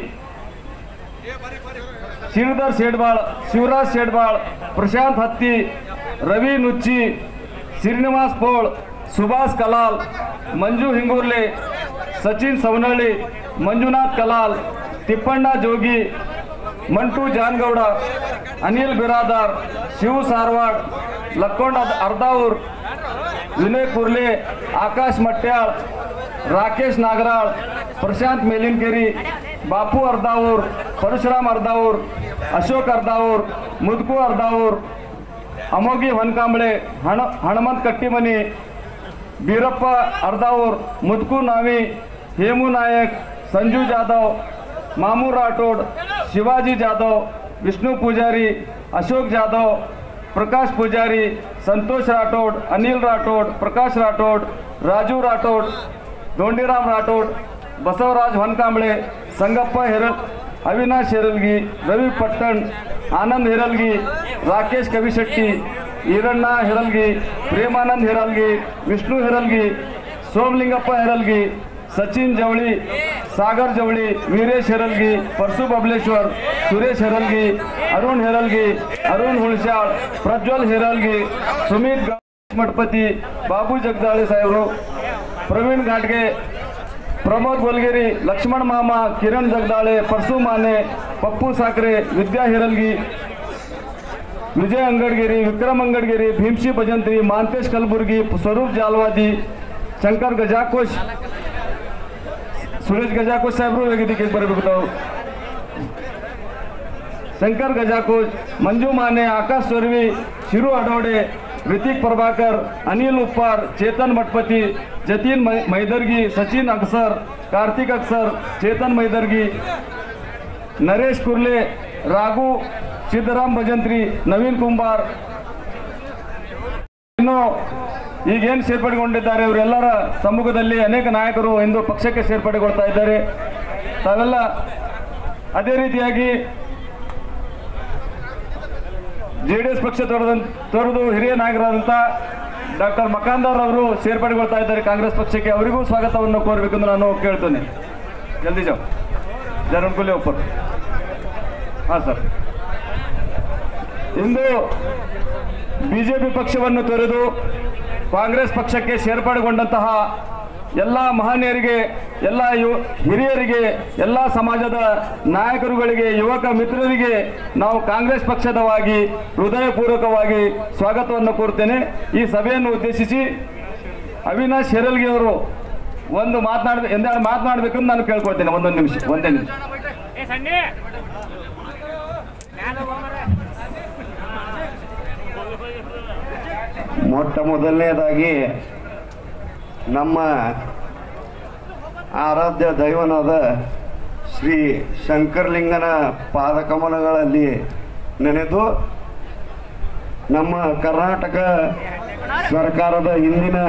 ಶ್ರೀಧರ್ ಶೇಡ್ಬಾಳ್ ಶಿವರಾಜ್ ಶೇಡ್ಬಾಳ್ ಪ್ರಶಾಂತ್ ಹತ್ತಿ ರವಿ ನುಚ್ಚಿ ಶ್ರೀನಿವಾಸ್ ಪೋಳ್ ಸುಭಾಷ್ ಕಲಾಲ್ ಮಂಜು ಹಿಂಗೂರ್ಲೆ ಸಚಿನ್ ಸವನಹಳ್ಳಿ ಮಂಜುನಾಥ್ ಕಲಾಲ್ ತಿಪ್ಪಣ್ಣ ಜೋಗಿ ಮಂಟು ಜಾನ್ಗೌಡ ಅನಿಲ್ ಬಿರಾದಾರ್ ಶಿವು ಸಾರ್ವಾಡ್ ಲಕ್ಕೊಂಡ್ ಅದ್- ಅರ್ಧಾವೂರ್ ವಿನಯ್ ಕುರ್ಲೆ ಆಕಾಶ್ ಮಟ್ಯಾಳ್ ರಾಕೇಶ್ ನಾಗರಾಳ್ ಪ್ರಶಾಂತ್ ಮೇಲಿನ್ಕೆರಿ ಬಾಪು ಅರ್ಧಾವೂರ್ ಪರಶುರಾಮ್ ಅರ್ಧಾವೂರ್ ಅಶೋಕ್ ಅರ್ಧಾವೂರ್ ಮುದ್ಕು ಅರ್ಧಾವೂರ್ ಅಮೋಗಿ ಹೊನ್ಕಾಂಬಳೆ ಹಣ ಹಣಮಂತ್ ಕಟ್ಟಿಮನಿ ಬೀರಪ್ಪ ಅರ್ಧಾವೂರ್ ಮುದ್ಕು ನಾವಿ ಹೇಮು ನಾಯಕ್ ಸಂಜು ಜಾಧವ್ ಮಾಮೂ ರಾಠೋಡ್ ಶಿವಾಜಿ ಜಾಧವ್ ವಿಷ್ಣು ಪೂಜಾರಿ ಅಶೋಕ್ ಜಾಧವ್ ಪ್ರಕಾಶ್ ಪೂಜಾರಿ ಸಂತೋಷ್ ರಾಠೋಡ್ ಅನಿಲ್ ರಾಠೋಡ್ ಪ್ರಕಾಶ್ ರಾಠೋಡ್ ರಾಜು ರಾಠೋಡ್ ದೊಂಡಿರಾಮ್ ರಾಠೋಡ್ ಬಸವರಾಜ್ ಹೊನ್ಕಾಂಬಳೆ ಸಂಗಪ್ಪ ಹೆರಲ್ ಅವಿನಾಶ್ ಹೆರಲ್ಗಿ ರವಿ ಪಟ್ಟಣ್ ಆನಂದ್ ಹೆರಲ್ಗಿ ರಾಕೇಶ್ ಕವಿಶೆಟ್ಟಿ ಈರಣ್ಣ ಹೆರಲ್ಗಿ ಪ್ರೇಮಾನಂದ್ ಹೆರಲ್ಗಿ ವಿಷ್ಣು ಹೆರಲ್ಗಿ ಸೋಮಲಿಂಗಪ್ಪ ಹೆರಲ್ಗಿ ಸಚಿನ್ ಜವಳಿ ಸಾಗರ್ ಜವಳಿ ವೀರೇಶ್ ಹೆರಲ್ಗಿ ಪರಸು ಬಬಲೇಶ್ವರ್ ಸುರೇಶ್ ಹೆರಲ್ಗಿ ಅರುಣ್ ಹೆರಲ್ಗಿ ಅರುಣ್ ಹುಳ್ಶಾಳ್ ಪ್ರಜ್ವಲ್ ಹೆರಲ್ಗಿ ಸುಮಿತ್ ಗಾ- ಮಠಪತಿ ಬಾಬು ಜಗದಾಳಿ ಸಾಹೇಬರು ಪ್ರವೀಣ್ ಘಾಟ್ಗೆ ಪ್ರಮೋದ್ ಗೋಲ್ಗೇರಿ ಲಕ್ಷ್ಮಣ್ ಮಾಮ ಕಿರಣ್ ಜಗದಾಳೆ ಪರ್ಸು ಮಾನೆ ಪಪ್ಪು ಸಾಕ್ರೆ ವಿದ್ಯಾ ಹಿರಲ್ಗಿ ವಿಜಯ್ ಅಂಗಡ್ಗೇರಿ ವಿಕ್ರಮ್ ಅಂಗಡ್ಗೇರಿ ಭೀಮ್ಶಿ ಭಜಂತ್ರಿ ಮಾಂತೇಶ್ ಕಲಬುರ್ಗಿ ಸ್ವರೂಪ್ ಜಾಲ್ವಾದಿ ಶಂಕರ್ ಗಜಾಕೋಶ್ ಸುರೇಶ್ ಗಜಾಕೋಶ್ ಸಾಹೇಬರು ವೇದಿಕೆಗೆ ಬರಬೇಕು ತಾವು ಶಂಕರ್ ಗಜಾಕೋಶ್ ಮಂಜು ಮಾನೆ ಆಕಾಶ್ ಚೊರ್ವಿ ಶಿರು ಅಡೋಡೆ ರಿತಿಕ್ ಪ್ರಭಾಕರ್ ಅನಿಲ್ ಉಪ್ಪಾರ್ ಚೇತನ್ ಮಠಪತಿ ಜತೀನ್ ಮೈ ಮೈದರ್ಗಿ ಸಚಿನ್ ಅಕ್ಸರ್ ಕಾರ್ತಿಕ್ ಅಕ್ಸರ್ ಚೇತನ್ ಮೈದರ್ಗಿ ನರೇಶ್ ಕುರ್ಲೆ ರಾಘು ಸಿದ್ದರಾಮ್ ಭಜಂತ್ರಿ ನವೀನ್ ಕುಂಬಾರ್ ಇನ್ನು ಈಗೇನು ಸೇರ್ಪಡೆಗೊಂಡಿದ್ದಾರೆ ಇವರೆಲ್ಲರ ಸಮ್ಮುಖದಲ್ಲಿ ಅನೇಕ ನಾಯಕರು ಇಂದು ಪಕ್ಷಕ್ಕೆ ಸೇರ್ಪಡೆಗೊಳ್ತಾ ಇದ್ದಾರೆ ತಾವೆಲ್ಲ ಅದೇ ರೀತಿಯಾಗಿ ಜೆ ಡಿ ಎಸ್ ಪಕ್ಷ ತೊರೆದ ತೊರೆದು ಹಿರಿಯ ನಾಯಕರಾದಂಥ ಡಾಕ್ಟರ್ ಮಕಾಂದಾರ್ ಅವರು ಸೇರ್ಪಡೆಗೊಳ್ತಾ ಇದ್ದಾರೆ ಕಾಂಗ್ರೆಸ್ ಪಕ್ಷಕ್ಕೆ ಅವರಿಗೂ ಸ್ವಾಗತವನ್ನು ಕೋರಬೇಕೆಂದು ನಾನು ಕೇಳ್ತೇನೆ ಜಲ್ದಿ ಜಾವ್ ಜರನ್ಕುಲಿ ಒಪ್ಪರ್ ಹಾಂ ಸರ್ ಇಂದು ಬಿಜೆಪಿ ಪಕ್ಷವನ್ನು ತೊರೆದು ಕಾಂಗ್ರೆಸ್ ಪಕ್ಷಕ್ಕೆ ಸೇರ್ಪಡೆಗೊಂಡಂತಹ ಎಲ್ಲ ಮಹನೀಯರಿಗೆ ಎಲ್ಲ ಯು ಹಿರಿಯರಿಗೆ ಎಲ್ಲ ಸಮಾಜದ ನಾಯಕರುಗಳಿಗೆ ಯುವಕ ಮಿತ್ರರಿಗೆ ನಾವು ಕಾಂಗ್ರೆಸ್ ಪಕ್ಷದವಾಗಿ ಹೃದಯಪೂರ್ವಕವಾಗಿ ಸ್ವಾಗತವನ್ನು ಕೋರ್ತೇನೆ ಈ ಸಭೆಯನ್ನು ಉದ್ದೇಶಿಸಿ ಅವಿನಾಶ್ ಹೆರಲ್ಗಿ ಅವರು ಒಂದು ಮಾತನಾಡ ಎಂದೆರಡು ಮಾತನಾಡಬೇಕಂತ ನಾನು ಕೇಳ್ಕೊಳ್ತೇನೆ ಒಂದೊಂದು ನಿಮಿಷ ಒಂದೇ ನಿಮಿಷ ಮೊಟ್ಟ ಮೊದಲನೇದಾಗಿ ನಮ್ಮ ಆರಾಧ್ಯ ದೈವನಾದ ಶ್ರೀ ಶಂಕರಲಿಂಗನ ಪಾದಕಮಲಗಳಲ್ಲಿ ನೆನೆದು ನಮ್ಮ ಕರ್ನಾಟಕ ಸರ್ಕಾರದ ಹಿಂದಿನ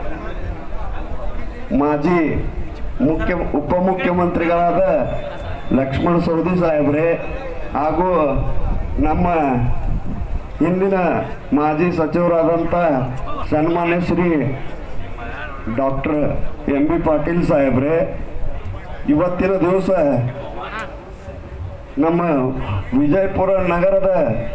ಮಾಜಿ ಮುಖ್ಯ ಉಪಮುಖ್ಯಮಂತ್ರಿಗಳಾದ ಲಕ್ಷ್ಮಣ ಸವದಿ ಸಾಹೇಬ್ರೆ ಹಾಗೂ ನಮ್ಮ ಹಿಂದಿನ ಮಾಜಿ ಸಚಿವರಾದಂಥ ಸನ್ಮಾನ್ಯ Shri doctor M B Patil ಸಾಹೇಬ್ರೆ ಇವತ್ತಿನ ದಿವಸ ನಮ್ಮ ವಿಜಯಪುರ ನಗರದ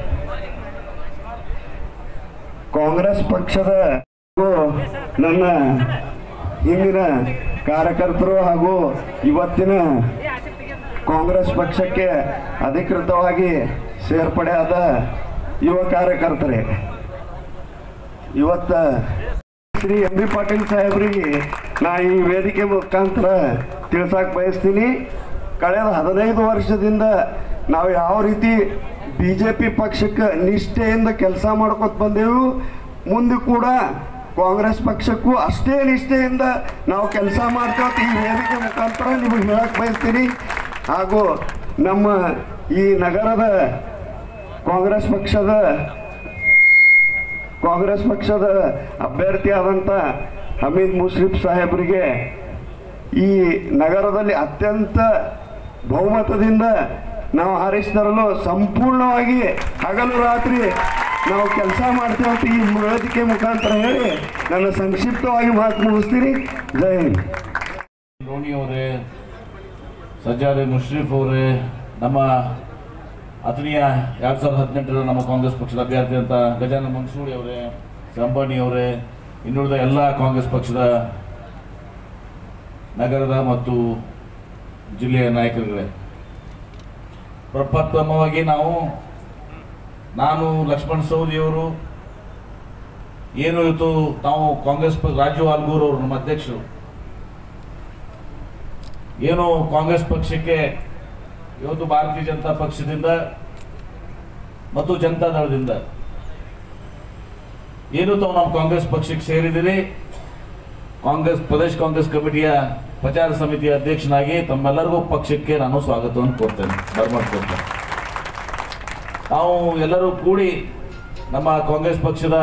ಕಾಂಗ್ರೆಸ್ ಪಕ್ಷದ ಹಾಗೂ ನನ್ನ ಹಿಂದಿನ ಕಾರ್ಯಕರ್ತರು ಹಾಗೂ ಇವತ್ತಿನ ಕಾಂಗ್ರೆಸ್ ಪಕ್ಷಕ್ಕೆ ಅಧಿಕೃತವಾಗಿ ಸೇರ್ಪಡೆ ಆದ ಯುವ ಕಾರ್ಯಕರ್ತರೇ ಇವತ್ತ ಶ್ರೀ ಎಂ ಬಿ ಪಾಟೀಲ್ ಸಾಹೇಬರಿಗೆ ನಾ ಈ ವೇದಿಕೆ ಮುಖಾಂತರ ತಿಳ್ಸಕ್ಕೆ ಬಯಸ್ತೀನಿ ಕಳೆದ ಹದಿನೈದು ವರ್ಷದಿಂದ ನಾವು ಯಾವ ರೀತಿ ಬಿ ಜೆ ಪಿ ಪಕ್ಷಕ್ಕೆ ನಿಷ್ಠೆಯಿಂದ ಕೆಲಸ ಮಾಡ್ಕೊತ ಬಂದೆವು ಮುಂದೆ ಕೂಡ ಕಾಂಗ್ರೆಸ್ ಪಕ್ಷಕ್ಕೂ ಅಷ್ಟೇ ನಿಷ್ಠೆಯಿಂದ ನಾವು ಕೆಲಸ ಮಾಡ್ಕೋತ ಈ ವೇದಿಕೆ ಮುಖಾಂತರ ನಿಮಗೆ ಹೇಳಕ್ಕೆ ಬಯಸ್ತೀನಿ ಹಾಗೂ ನಮ್ಮ ಈ ನಗರದ ಕಾಂಗ್ರೆಸ್ ಪಕ್ಷದ ಕಾಂಗ್ರೆಸ್ ಪಕ್ಷದ ಅಭ್ಯರ್ಥಿಯಾದಂಥ ಹಮೀದ್ ಮುಷ್ರಿಫ್ ಸಾಹೇಬರಿಗೆ ಈ ನಗರದಲ್ಲಿ ಅತ್ಯಂತ ಬಹುಮತದಿಂದ ನಾವು ಆರಿಸಿ ತರಲು ಸಂಪೂರ್ಣವಾಗಿ ಹಗಲು ರಾತ್ರಿ ನಾವು ಕೆಲಸ ಮಾಡ್ತೇವೆ ಅಂತ ಈ ವೇದಿಕೆ ಮುಖಾಂತರ ಹೇಳಿ ನನ್ನ ಸಂಕ್ಷಿಪ್ತವಾಗಿ ಮಾತು ಮುಗಿಸ್ತೀನಿ ಜೈ ಹಿಂದ್ ರೋಣಿ ಅವರೇ ಸಜ್ಜಾದೆ ಮುಷ್ರೀಫ್ ಅವರೇ ನಮ್ಮ ಆತ್ಮೀಯ ಎರಡು ಸಾವಿರದ ಹದಿನೆಂಟರ ನಮ್ಮ ಕಾಂಗ್ರೆಸ್ ಪಕ್ಷದ ಅಭ್ಯರ್ಥಿ ಅಂತ ಗಜಾನನ ಮಂಗಸೂಳಿ ಅವರೇ ಸಂಬಾಣಿ ಅವರೇ ಇನ್ನುಳಿದ ಎಲ್ಲ ಕಾಂಗ್ರೆಸ್ ಪಕ್ಷದ ನಗರದ ಮತ್ತು ಜಿಲ್ಲೆಯ ನಾಯಕರುಗಳೇ ಪ್ರಪ್ರಥಮವಾಗಿ ನಾವು ನಾನು ಲಕ್ಷ್ಮಣ್ ಸೌದಿಯವರು ಏನು ಇವತ್ತು ತಾವು ಕಾಂಗ್ರೆಸ್ ಪ- ರಾಜು ಆಲ್ಗೂರ್ ಅವರು ನಮ್ಮ ಅಧ್ಯಕ್ಷರು ಏನು ಕಾಂಗ್ರೆಸ್ ಪಕ್ಷಕ್ಕೆ ಇವತ್ತು ಭಾರತೀಯ ಜನತಾ ಪಕ್ಷದಿಂದ ಮತ್ತು ಜನತಾ ದಳದಿಂದ ಏನು ತಾವು ನಮ್ಮ ಕಾಂಗ್ರೆಸ್ ಪಕ್ಷಕ್ಕೆ ಸೇರಿದಿರಿ ಕಾಂಗ್ರೆಸ್ ಪ್ರದೇಶ ಕಾಂಗ್ರೆಸ್ ಕಮಿಟಿಯ ಪ್ರಚಾರ ಸಮಿತಿಯ ಅಧ್ಯಕ್ಷನಾಗಿ ತಮ್ಮೆಲ್ಲರಿಗೂ ಪಕ್ಷಕ್ಕೆ ನಾನು ಸ್ವಾಗತವನ್ನು ಕೊಡ್ತೇನೆ ಬರ್ಮಾಡ್ಕೊಡ್ತೇನೆ ನಾವು ಎಲ್ಲರೂ ಕೂಡಿ ನಮ್ಮ ಕಾಂಗ್ರೆಸ್ ಪಕ್ಷದ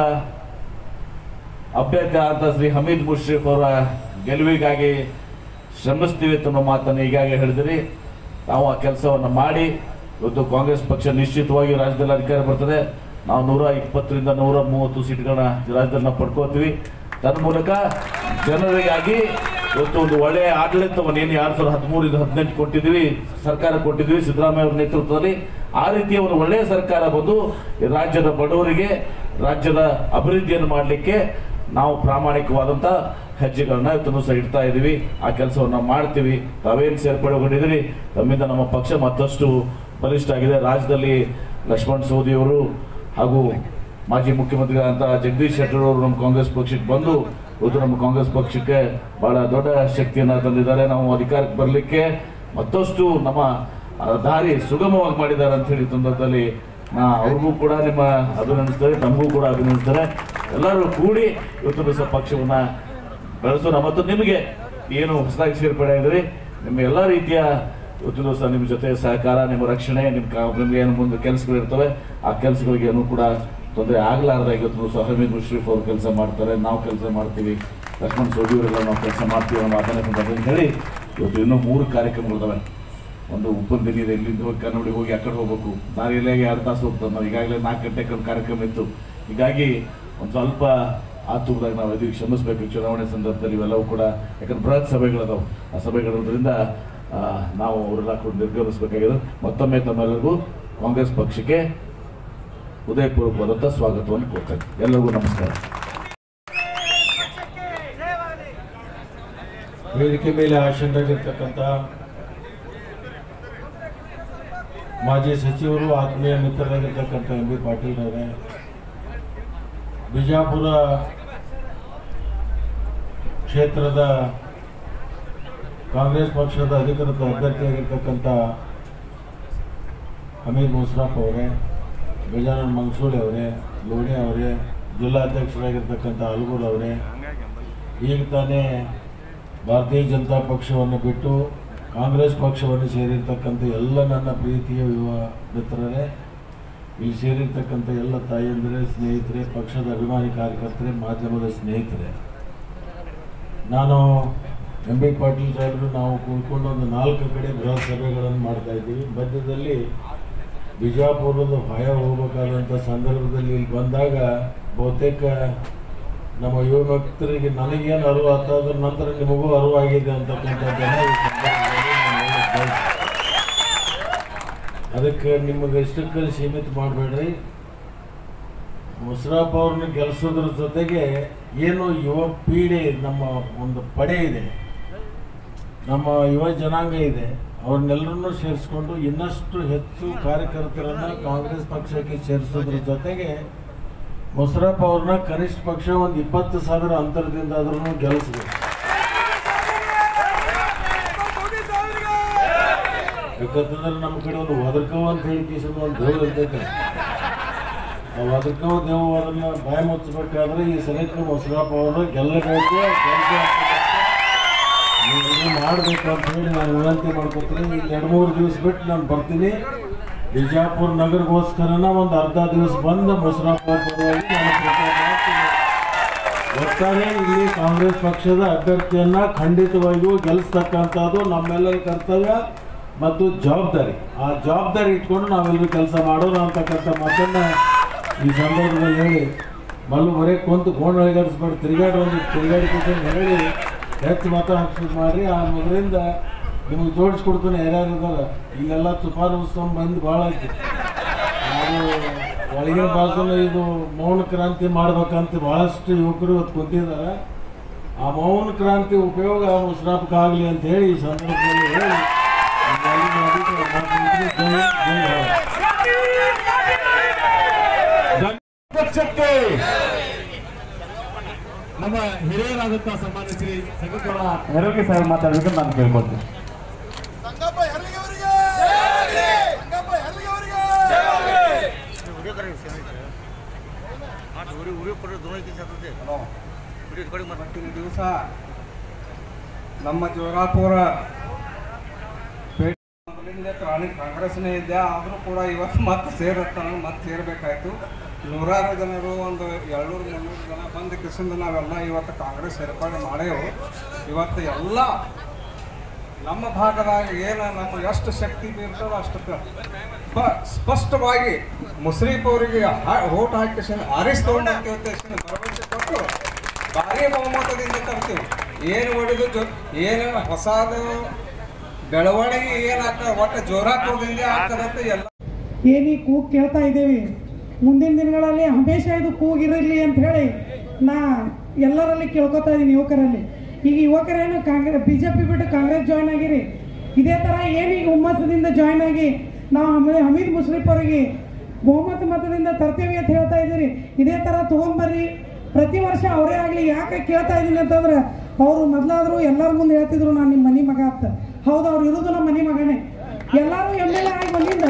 ಅಭ್ಯರ್ಥಿ ಆದ ಶ್ರೀ ಹಮೀದ್ ಮುಷ್ರಿಫ್ ಅವರ ಗೆಲುವಿಗಾಗಿ ಶ್ರಮಿಸ್ತೀವಿ ಅನ್ನೋ ಮಾತನ್ನು ಈಗಾಗಲೇ ಹೇಳಿದಿರಿ ನಾವು ಆ ಕೆಲಸವನ್ನು ಮಾಡಿ ಇವತ್ತು ಕಾಂಗ್ರೆಸ್ ಪಕ್ಷ ನಿಶ್ಚಿತವಾಗಿ ರಾಜ್ಯದಲ್ಲಿ ಅಧಿಕಾರ ಬರ್ತದೆ ನಾವು ನೂರ ಇಪ್ಪತ್ತರಿಂದ ನೂರ ಮೂವತ್ತು ಸೀಟ್ಗಳನ್ನ ರಾಜ್ಯದಲ್ಲಿ ನಾವು ಪಡ್ಕೋತೀವಿ ತನ್ಮೂಲಕ ಜನರಿಗಾಗಿ ಇವತ್ತು ಒಂದು ಒಳ್ಳೆಯ ಆಡಳಿತವನ್ನು ಏನು ಎರಡು ಸಾವಿರದ ಹದಿಮೂರಿಂದ ಹದಿನೆಂಟು ಕೊಟ್ಟಿದ್ದೀವಿ ಸರ್ಕಾರ ಕೊಟ್ಟಿದ್ದೀವಿ ಸಿದ್ದರಾಮಯ್ಯ ಅವರ ನೇತೃತ್ವದಲ್ಲಿ ಆ ರೀತಿಯ ಒಂದು ಒಳ್ಳೆಯ ಸರ್ಕಾರ ಬಂದು ಈ ರಾಜ್ಯದ ಬಡವರಿಗೆ ರಾಜ್ಯದ ಅಭಿವೃದ್ಧಿಯನ್ನು ಮಾಡಲಿಕ್ಕೆ ನಾವು ಪ್ರಾಮಾಣಿಕವಾದಂಥ ಹೆಜ್ಜೆಗಳನ್ನ ಇವತ್ತು ಸಹ ಇಡ್ತಾ ಇದ್ದೀವಿ ಆ ಕೆಲಸವನ್ನು ಮಾಡ್ತೀವಿ ತಾವೇನು ಸೇರ್ಪಡೆಗೊಂಡಿದ್ದೀರಿ ತಮ್ಮಿಂದ ನಮ್ಮ ಪಕ್ಷ ಮತ್ತಷ್ಟು ಬಲಿಷ್ಠ ಆಗಿದೆ ರಾಜ್ಯದಲ್ಲಿ ಲಕ್ಷ್ಮಣ್ ಸೋದಿಯವರು ಹಾಗೂ ಮಾಜಿ ಮುಖ್ಯಮಂತ್ರಿಗಳಂತ ಜಗದೀಶ್ ಶೆಟ್ಟರ್ ಅವರು ನಮ್ಮ ಕಾಂಗ್ರೆಸ್ ಪಕ್ಷಕ್ಕೆ ಬಂದು ಇವತ್ತು ನಮ್ಮ ಕಾಂಗ್ರೆಸ್ ಪಕ್ಷಕ್ಕೆ ಬಹಳ ದೊಡ್ಡ ಶಕ್ತಿಯನ್ನು ತಂದಿದ್ದಾರೆ ನಾವು ಅಧಿಕಾರಕ್ಕೆ ಬರಲಿಕ್ಕೆ ಮತ್ತಷ್ಟು ನಮ್ಮ ಆ, ದಾರಿ ಸುಗಮವಾಗಿ ಮಾಡಿದ್ದಾರೆ ಅಂತ ಹೇಳಿ ಸಂದರ್ಭದಲ್ಲಿ ನಾ ಅವ್ರಿಗೂ ಕೂಡ ನಿಮ್ಮ ಅಭಿನಂದಿಸ್ತಾರೆ ನಮಗೂ ಕೂಡ ಅಭಿನಂದಿಸ್ತಾರೆ ಎಲ್ಲರೂ ಕೂಡಿ ಇವತ್ತು ದಿವಸ ಪಕ್ಷವನ್ನ ಬೆಳೆಸೋಣ ಮತ್ತು ನಿಮಗೆ ಏನು ಹೊಸದಾಗಿ ಸೇರ್ಪಡೆ ಆಗಿದ್ರಿ ನಿಮ್ಮ ಎಲ್ಲ ರೀತಿಯ ಇವತ್ತು ದಿವಸ ನಿಮ್ಮ ಜೊತೆ ಸಹಕಾರ ನಿಮ್ಮ ರಕ್ಷಣೆ ನಿಮ್ಮ ಕಾ- ನಿಮ್ಗೆ ಏನು ಮುಂದೆ ಕೆಲಸಗಳು ಇರ್ತವೆ ಆ ಕೆಲಸಗಳಿಗೆ ಏನು ಕೂಡ ತೊಂದರೆ ಆಗಲಾರ್ದ ಇವತ್ತು ದಿವಸ ಹಮೀದ್ ಮುಷ್ರೀಫ್ ಅವರು ಕೆಲಸ ಮಾಡ್ತಾರೆ ನಾವು ಕೆಲಸ ಮಾಡ್ತೀವಿ ಲಕ್ಷ್ಮಣ್ ಸೋದಿ ಅವರೆಲ್ಲ ನಾವು ಕೆಲಸ ಮಾಡ್ತೀವಿ ಅನ್ನೋ ಮಾತನ್ನ ಬಂದ ಅಂತ ಹೇಳಿ ಇವತ್ತು ಇನ್ನೂ ಮೂರು ಕಾರ್ಯಕ್ರಮಗಳಿದಾವೆ ಒಂದು ಉಪ್ಪನ್ ದಿನ ಇದೆ ಇಲ್ಲಿಂದ ಹೋಗಿ ಕನ್ನಡಿಗೆ ಹೋಗಿ ಆ ಕಡೆ ಹೋಗ್ಬೇಕು ದಾರಿಯಲ್ಲೇ ಎರಡು ತಾಸು ಹೋಗ್ತದೆ ನಾವು ಈಗಾಗಲೇ ನಾಲ್ಕು ಗಂಟೆಗೆ ಒಂದು ಕಾರ್ಯಕ್ರಮ ಇತ್ತು ಹೀಗಾಗಿ ಒಂದು ಸ್ವಲ್ಪ ಆತುರದಾಗ ನಾವು ಇದೀವಿ ಕ್ಷಮಿಸಬೇಕು ಚುನಾವಣೆ ಸಂದರ್ಭದಲ್ಲಿ ಇವೆಲ್ಲವೂ ಕೂಡ ಯಾಕಂದ್ರೆ ಬೃಹತ್ ಸಭೆಗಳದಾವು ಆ ಸಭೆಗಳಿರೋದ್ರಿಂದ ಆ, ನಾವು ಅವರೆಲ್ಲ ಕೂಡ ನಿರ್ಗಮಿಸಬೇಕಾಗಿದೆ ಮತ್ತೊಮ್ಮೆ ತಮ್ಮೆಲ್ಲರಿಗೂ ಕಾಂಗ್ರೆಸ್ ಪಕ್ಷಕ್ಕೆ ಉದಯಪೂರ್ವಕವಾದಂಥ ಸ್ವಾಗತವನ್ನು ಕೊಡ್ತೇನೆ ಎಲ್ಲರಿಗೂ ನಮಸ್ಕಾರ ವೇದಿಕೆ ಮೇಲೆ ಆಸೀನರಾಗಿರ್ತಕ್ಕಂಥ ಮಾಜಿ ಸಚಿವರು ಆತ್ಮೀಯ ಮಿತ್ರರಾಗಿರ್ತಕ್ಕಂಥ ಎಂ ಬಿ ಪಾಟೀಲ್ ಅವರೇ ಬಿಜಾಪುರ ಕ್ಷೇತ್ರದ ಕಾಂಗ್ರೆಸ್ ಪಕ್ಷದ ಅಧಿಕೃತ ಅಭ್ಯರ್ಥಿಯಾಗಿರ್ತಕ್ಕಂಥ ಹಮೀದ್ ಮುಸ್ರಾಫ್ ಅವರೇ ಗಜಾನನ್ ಮಂಗಸೂಳಿ ಅವರೇ ಲೋಣಿ ಅವರೇ ಜಿಲ್ಲಾಧ್ಯಕ್ಷರಾಗಿರ್ತಕ್ಕಂಥ ಅಲ್ಗೂರ್ ಅವರೇ ಈಗ ತಾನೇ ಭಾರತೀಯ ಜನತಾ ಪಕ್ಷವನ್ನು ಬಿಟ್ಟು ಕಾಂಗ್ರೆಸ್ ಪಕ್ಷವನ್ನು ಸೇರಿರ್ತಕ್ಕಂಥ ಎಲ್ಲ ನನ್ನ ಪ್ರೀತಿಯ ಯುವ ಮಿತ್ರರೇ ಇಲ್ಲಿ ಸೇರಿರ್ತಕ್ಕಂಥ ಎಲ್ಲ ತಾಯಂದಿರೇ ಸ್ನೇಹಿತರೆ ಪಕ್ಷದ ಅಭಿಮಾನಿ ಕಾರ್ಯಕರ್ತರೆ ಮಾಧ್ಯಮದ ಸ್ನೇಹಿತರೆ ನಾನು ಎಂ ಬಿ ಪಾಟೀಲ್ ಸಾಹೇಬರು ನಾವು ಕೂತ್ಕೊಂಡು ಒಂದು ನಾಲ್ಕು ಕಡೆ ಬೃಹತ್ ಸಭೆಗಳನ್ನು ಮಾಡ್ತಾ ಇದ್ದೀವಿ ಮಧ್ಯದಲ್ಲಿ ಬಿಜಾಪುರದ ಭಯ ಹೋಗಬೇಕಾದಂಥ ಸಂದರ್ಭದಲ್ಲಿ ಇಲ್ಲಿ ಬಂದಾಗ ಬಹುತೇಕ ನಮ್ಮ ಯುವ ಭಕ್ತರಿಗೆ ನನಗೇನು ಅರಿವು ಆತಾದ್ರ ನಂತರ ನಿಮಗೂ ಅರಿವಾಗಿದೆ ಅಂತಕ್ಕಂಥದ್ದನ್ನು ಈ ಸಂದರ್ಭದಲ್ಲಿ ನಾನು ಹೇಳಕ್ ಬಯಸ್ತೀನಿ. ಅದಕ್ಕೆ ನಿಮಗೆ ಇಷ್ಟಕ್ಕೆ ಸೀಮಿತ ಮಾಡಬೇಡ್ರಿ ಮುಸ್ರಾಫ್ ಅವ್ರನ್ನ ಗೆಲ್ಸೋದ್ರ ಜೊತೆಗೆ ಏನು ಯುವ ಪೀಡೆ ನಮ್ಮ ಒಂದು ಪಡೆ ಇದೆ ನಮ್ಮ ಯುವ ಜನಾಂಗ ಇದೆ ಅವ್ರನ್ನೆಲ್ಲರನ್ನೂ ಸೇರಿಸ್ಕೊಂಡು ಇನ್ನಷ್ಟು ಹೆಚ್ಚು ಕಾರ್ಯಕರ್ತರನ್ನ ಕಾಂಗ್ರೆಸ್ ಪಕ್ಷಕ್ಕೆ ಸೇರಿಸೋದ್ರ ಜೊತೆಗೆ ಮುಷರಫ್ ಅವ್ರನ್ನ ಕನಿಷ್ಠ ಪಕ್ಷ ಒಂದು ಇಪ್ಪತ್ತು ಸಾವಿರ ಅಂತರದಿಂದ ಆದ್ರೂ ಗೆಲ್ಲಿಸ್ಬೇಕು ಯಾಕಂತಂದ್ರೆ ನಮ್ಮ ಕಡೆ ಒಂದು ಒದರ್ಕವ ಅಂತ ಹೇಳಿ ಕಿಶನ್ ಒಂದು ದೇವ್ರು ಇರ್ತೈತೆ ಆ ಒದರ್ಕವ ದೇವು ಅದನ್ನ ಬಾಯಿ ಮುಚ್ಚಬೇಕಾದ್ರೆ ಈ ಸಲಕ್ಕೆ ಮುಷರಫ್ ಅವರು ಗೆಲ್ಲಬೇಕು ಗೆಲ್ಸಿ ನೀವು ಇದು ಮಾಡಬೇಕು ಅಂತ ಹೇಳಿ ನಾನು ವಿನಂತಿ ಮಾಡ್ಕೊತೀನಿ ಇಲ್ಲಿ ಎರಡು ಮೂರು ದಿವಸ ಬಿಟ್ಟು ನಾನು ಬರ್ತೀನಿ ಬಿಜಾಪುರ ನಗರಗೋಸ್ಕರನ ಒಂದು ಅರ್ಧ ದಿವಸ ಬಂದು ಮುಷರಫ್ ಅವ್ರ ಪರವಾಗಿ ನಾನು ಪ್ರಚಾರ ಮಾಡ್ತೀನಿ ಒಟ್ಟಾರೆ ಇಲ್ಲಿ ಕಾಂಗ್ರೆಸ್ ಪಕ್ಷದ ಅಭ್ಯರ್ಥಿಯನ್ನ ಖಂಡಿತವಾಗಿಯೂ ಗೆಲ್ಲಿಸ್ತಕ್ಕಂಥದ್ದು ನಮ್ಮೆಲ್ಲರ ಕರ್ತವ್ಯ ಮತ್ತು ಜವಾಬ್ದಾರಿ ಆ ಜವಾಬ್ದಾರಿ ಇಟ್ಕೊಂಡು ನಾವೆಲ್ಲರೂ ಕೆಲಸ ಮಾಡೋಣ ಅಂತಕ್ಕಂಥ ಮಾತನ್ನ ಈ ಸಂದರ್ಭದಲ್ಲಿ ಹೇಳಿ ಮಲ್ಲು ಬರೀ ಕುಂತು ಗೋಣ ಅಳಿಗಾಡಿಸ್ಬೇಡಿ ತಿರುಗಾಡಿ ಒಂದು ತಿರುಗಾಡಿ ಕೂತ್ಕೊಂಡು ಹೇಳಿ ಹೆಚ್ಚು ಮತ ಹಾಕ್ಸಿದ್ ಮಾಡ್ರಿ ಆ ಮೊದಲಿಂದ ನಿಮಗೆ ಜೋಡಿಸ್ಕೊಡ್ತಾನೆ ಯಾರ್ಯಾರು ಇದಾರ ಇಲ್ಲೆಲ್ಲ ತುಫಾನ್ ಉತ್ಸವ ಬಂದು ಭಾಳ ಆಯ್ತು ನಾವು ಒಳಗಿನ ಭಾಷೆನ ಇದು ಮೌನ ಕ್ರಾಂತಿ ಮಾಡ್ಬೇಕಂತ ಬಹಳಷ್ಟು ಯುವಕರು ಇವತ್ತು ಕುಂತಿದ್ದಾರೆ ಆ ಮೌನ ಕ್ರಾಂತಿ ಉಪಯೋಗ ಮುಸ್ರಾಫ್ಗಾಗಲಿ ಅಂತ ಹೇಳಿ ಈ ಸಂದರ್ಭದಲ್ಲಿ ಹೇಳಿ ನಿಮ್ಮೆಲ್ಲರಿಗೂ ಅದಕ್ಕೆ ಮಾತನಾಡ್ತೀನಿ. ಜೈ ಜೈ ಭಾರತ್. ಪಕ್ಷಕ್ಕೆ ನಮ್ಮ ಹಿರಿಯರಾದಂತಹ ಸನ್ಮಾನ್ಯ ಶ್ರೀ ಸಂಗೀತವರ ಹೆರಳಿಗೆ ಸಾಹೇಬ್ ಮಾತಾಡಬೇಕು ನಾನು ಕೇಳ್ಕೊಳ್ತೀನಿ ಇವತ್ತಿನ ದಿವಸ ನಮ್ಮ ಜೋರಾಪುರ ಪೇಟೆ ಮೊದಲಿಂದ ಕಾಣಿ ಕಾಂಗ್ರೆಸ್ನೇ ಇದ್ದೆ ಆದರೂ ಕೂಡ ಇವತ್ತು ಮತ್ತೆ ಸೇರುತ್ತಾನೆ ಮತ್ತೆ ಸೇರಬೇಕಾಯ್ತು ನೂರಾರು ಜನರು ಒಂದು ಏಳ್ನೂರು ಮುನ್ನೂರು ಜನ ಬಂದು ಕಿಸಿಂದ ನಾವೆಲ್ಲ ಇವತ್ತು ಕಾಂಗ್ರೆಸ್ ಸೇರ್ಪಡೆ ಮಾಡೇವು ಇವತ್ತು ಎಲ್ಲ ನಮ್ಮ ಭಾಗದಾಗ ಏನು ನಮ್ಮ ಎಷ್ಟು ಶಕ್ತಿ ಬೀರ್ತದೋ ಅಷ್ಟಕ್ಕೆ ಬ ಸ್ಪಷ್ಟವಾಗಿ ಮುಸ್ರೀಫ್ ಅವರಿಗೆ ಓಟ್ ಹಾಕಿ ಆರಿಸ್ ತಗೊಂಡು ಭರವಸೆ ಕೊಟ್ಟು ಭಾರಿ ಬಹುಮತದಿಂದ ತರ್ತೀವಿ ಏನು ಹೊಡೆದು ಜೊ ಏನು ಹೊಸದ ಬೆಳವಣಿಗೆ ಏನಾಗ್ತದೆ ಒಟ್ಟು ಜೋರಾಪುರದಿಂದ ಆಗ್ತದಂತ ಎಲ್ಲ ಏನೀ ಕೂಗು ಕೇಳ್ತಾ ಇದ್ದೀವಿ ಮುಂದಿನ ದಿನಗಳಲ್ಲಿ ಹಮೇಶ ಇದು ಕೂಗಿರಲಿ ಅಂತ ಹೇಳಿ ನಾ ಎಲ್ಲರಲ್ಲಿ ಕೇಳ್ಕೊತಾ ಇದ್ದೀನಿ ಯುವಕರಲ್ಲಿ ಈಗ ಯುವಕರೇನು ಕಾಂಗ್ರೆಸ್ ಬಿ ಜೆ ಪಿ ಬಿಟ್ಟು ಕಾಂಗ್ರೆಸ್ ಜಾಯ್ನ್ ಆಗಿರಿ ಇದೇ ಥರ ಏನು ಈಗ ಹುಮ್ಮಸದಿಂದ ಜಾಯ್ನ್ ಆಗಿ ನಾವು ಹಮೀದ್ ಹಮೀದ್ ಮುಷ್ರಿಫ್ ಅವರಿಗೆ ಬಹುಮತ ಮತದಿಂದ ತರ್ತೀವಿ ಅಂತ ಹೇಳ್ತಾ ಇದ್ದೀರಿ ಇದೇ ಥರ ತೊಗೊಂಬರ್ರಿ ಪ್ರತಿ ವರ್ಷ ಅವರೇ ಆಗಲಿ ಯಾಕೆ ಕೇಳ್ತಾ ಇದ್ದೀನಿ ಅಂತಂದ್ರೆ ಅವರು ಮೊದಲಾದರೂ ಎಲ್ಲರ ಮುಂದೆ ಹೇಳ್ತಿದ್ರು ನಾನು ನಿಮ್ಮ ಮನೆ ಮಗ ಅಂತ ಹೌದು ಅವ್ರು ಇರೋದು ನಮ್ಮ ಮನೆ ಮಗನೇ ಎಲ್ಲರೂ ಎಮ್ ಎಲ್ ಎ ಆಗಿ ಬಂದಿಂದ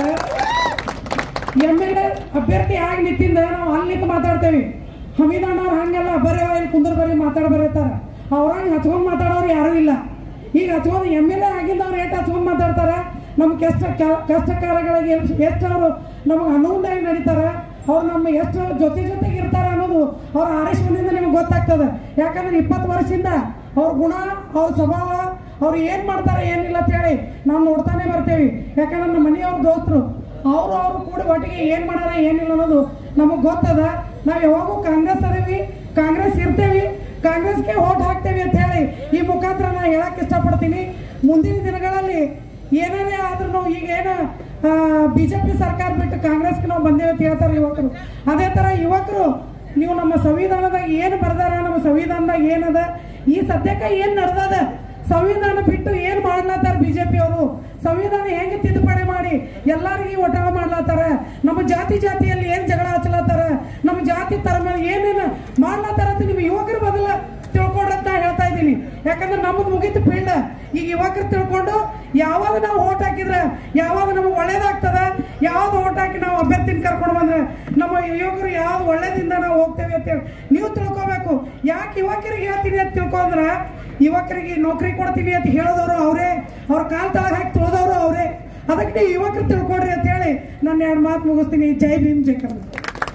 ಎಮ್ ಎಲ್ ಎ ಅಭ್ಯರ್ಥಿ ಆಗಿ ನಿಂತಿಂದ ನಾವು ಅಲ್ಲಿ ನಿಂತು ಮಾತಾಡ್ತೇವೆ ಹಮೀದ್ ಅಣ್ಣವ್ರು ಹಂಗೆಲ್ಲ ಬರೀ ಇಲ್ಲಿ ಕುಂದ್ರ ಬರೀ ಮಾತಾಡ ಬರೀತಾರ ಅವ್ರಂಗೆ ಹಚ್ಕೊಂಡ್ ಮಾತಾಡೋರು ಯಾರೂ ಇಲ್ಲ ಈಗ ಹಚ್ಕೊಂಡು ಎಮ್ ಎಲ್ ಎ ಆಗಿದ್ದವ್ರು ಎಷ್ಟು ಹಚ್ಕೊಂಡ್ ಮಾತಾಡ್ತಾರ ನಮ್ಮ ಕಷ್ಟ ಕ- ಕಷ್ಟ ಕಾಲಗಳಿಗೆ ಎಷ್ಟು ಅವರು ನಮಗೆ ಅನುಕೂಲವಾಗಿ ನಡೀತಾರೆ ಅವ್ರು ನಮ್ಮ ಎಷ್ಟು ಜೊತೆ ಜೊತೆಗೆ ಇರ್ತಾರೆ ಅನ್ನೋದು ಅವ್ರ ಆರಿಸ್ಕೊಂಡಿಂದ ನಿಮ್ಗೆ ಗೊತ್ತಾಗ್ತದೆ ಯಾಕಂದ್ರೆ ಇಪ್ಪತ್ತು ವರ್ಷದಿಂದ ಅವ್ರ ಗುಣ ಅವ್ರ ಸ್ವಭಾವ ಅವ್ರು ಏನು ಮಾಡ್ತಾರೆ ಏನಿಲ್ಲ ಅಂತ ಹೇಳಿ ನಾವು ನೋಡ್ತಾನೆ ಬರ್ತೇವೆ ಯಾಕಂದ್ರೆ ನಮ್ಮ ಮನೆಯವ್ರ ದೋಸ್ತರು ಅವರು ಅವರು ಕೂಡ ಒಟ್ಟಿಗೆ ಏನು ಮಾಡಾರ ಏನಿಲ್ಲ ಅನ್ನೋದು ನಮಗೆ ಗೊತ್ತದ ನಾವು ಯಾವಾಗೂ ಕಾಂಗ್ರೆಸ್ ಅದೀವಿ ಕಾಂಗ್ರೆಸ್ ಇರ್ತೇವಿ ಕಾಂಗ್ರೆಸ್ಗೆ ಓಟ್ ಹಾಕ್ತೇವೆ ಅಂತ ಹೇಳಿ ಈ ಮುಖಾಂತರ ನಾನು ಹೇಳಕ್ ಇಷ್ಟಪಡ್ತೀನಿ ಮುಂದಿನ ದಿನಗಳಲ್ಲಿ ಏನೇ ಆದ್ರೂ ಈಗ ಏನು ಬಿ ಜೆ ಪಿ ಸರ್ಕಾರ ಬಿಟ್ಟು ಕಾಂಗ್ರೆಸ್ಗೆ ನಾವು ಬಂದೇವೆ ಅಂತ ಹೇಳ್ತಾರೆ ಯುವಕರು ಅದೇ ಥರ ಯುವಕರು ನೀವು ನಮ್ಮ ಸಂವಿಧಾನದಾಗ ಏನು ಬರ್ದಾರ ನಮ್ಮ ಸಂವಿಧಾನದಾಗ ಏನದ ಈ ಸದ್ಯಕ್ಕೆ ಏನು ನಡೆದದ ಸಂವಿಧಾನ ಬಿಟ್ಟು ಏನು ಮಾಡ್ಲತ್ತಾರ ಬಿಜೆಪಿ ಅವರು ಸಂವಿಧಾನ ಹೆಂಗೆ ತಿದ್ದುಪಡಿ ಮಾಡಿ ಎಲ್ಲರಿಗೂ ಒಟ್ಟಾಗ ಮಾಡ್ಲತ್ತಾರ ನಮ್ಮ ಜಾತಿ ಜಾತಿಯಲ್ಲಿ ಏನು ಜಗಳ ಹಚ್ಚಲತ್ತಾರ ನಮ್ಮ ಜಾತಿ ಧರ್ಮ ಏನೇನು ಮಾಡ್ಲತ್ತಾರ ಅಂತ ನಿಮ್ಮ ಯುವಕರು ಬದಲ ತಿಳ್ಕೊಡ್ರಿ ಅಂತ ಹೇಳ್ತಾ ಇದ್ದೀನಿ ಯಾಕಂದ್ರೆ ನಮ್ಮದು ಮುಗೀತು ಫೀಲ್ಡ್ ಈಗ ಯುವಕರು ತಿಳ್ಕೊಂಡು ಯಾವಾಗ ನಾವು ಓಟ್ ಹಾಕಿದ್ರೆ ಯಾವಾಗ ನಮಗೆ ಒಳ್ಳೇದಾಗ್ತದ ಯಾವ್ದು ಓಟ್ ಹಾಕಿ ನಾವು ಅಭ್ಯರ್ಥಿನ ಕರ್ಕೊಂಡು ಬಂದ್ರೆ ನಮ್ಮ ಯುವಕರು ಯಾವ್ದು ಒಳ್ಳೇದಿಂದ ನಾವು ಹೋಗ್ತೇವೆ ಅಂತೇಳಿ ನೀವು ತಿಳ್ಕೊಬೇಕು ಯಾಕೆ ಯುವಕರಿಗೆ ಹೇಳ್ತೀನಿ ಅಂತ ತಿಳ್ಕೊಂಡ್ರ ಯುವಕರಿಗೆ ನೌಕರಿ ಕೊಡ್ತೀನಿ ಅಂತ ಹೇಳಿದವರು ಅವರೇ ಅವ್ರ ಕಾಲ್ ತಳ ಹಾಕಿ ತುಳಿದವರು ಅವರೇ ಅದಕ್ಕೆ ನೀವು ಯುವಕರು ತಿಳ್ಕೊಡ್ರಿ ಅಂತ ಹೇಳಿ ನಾನು ಎರಡು ಮಾತು ಮುಗಿಸ್ತೀನಿ ಜೈ ಭೀಮ್ ಜೈ ಕರ್ನಾಟಕ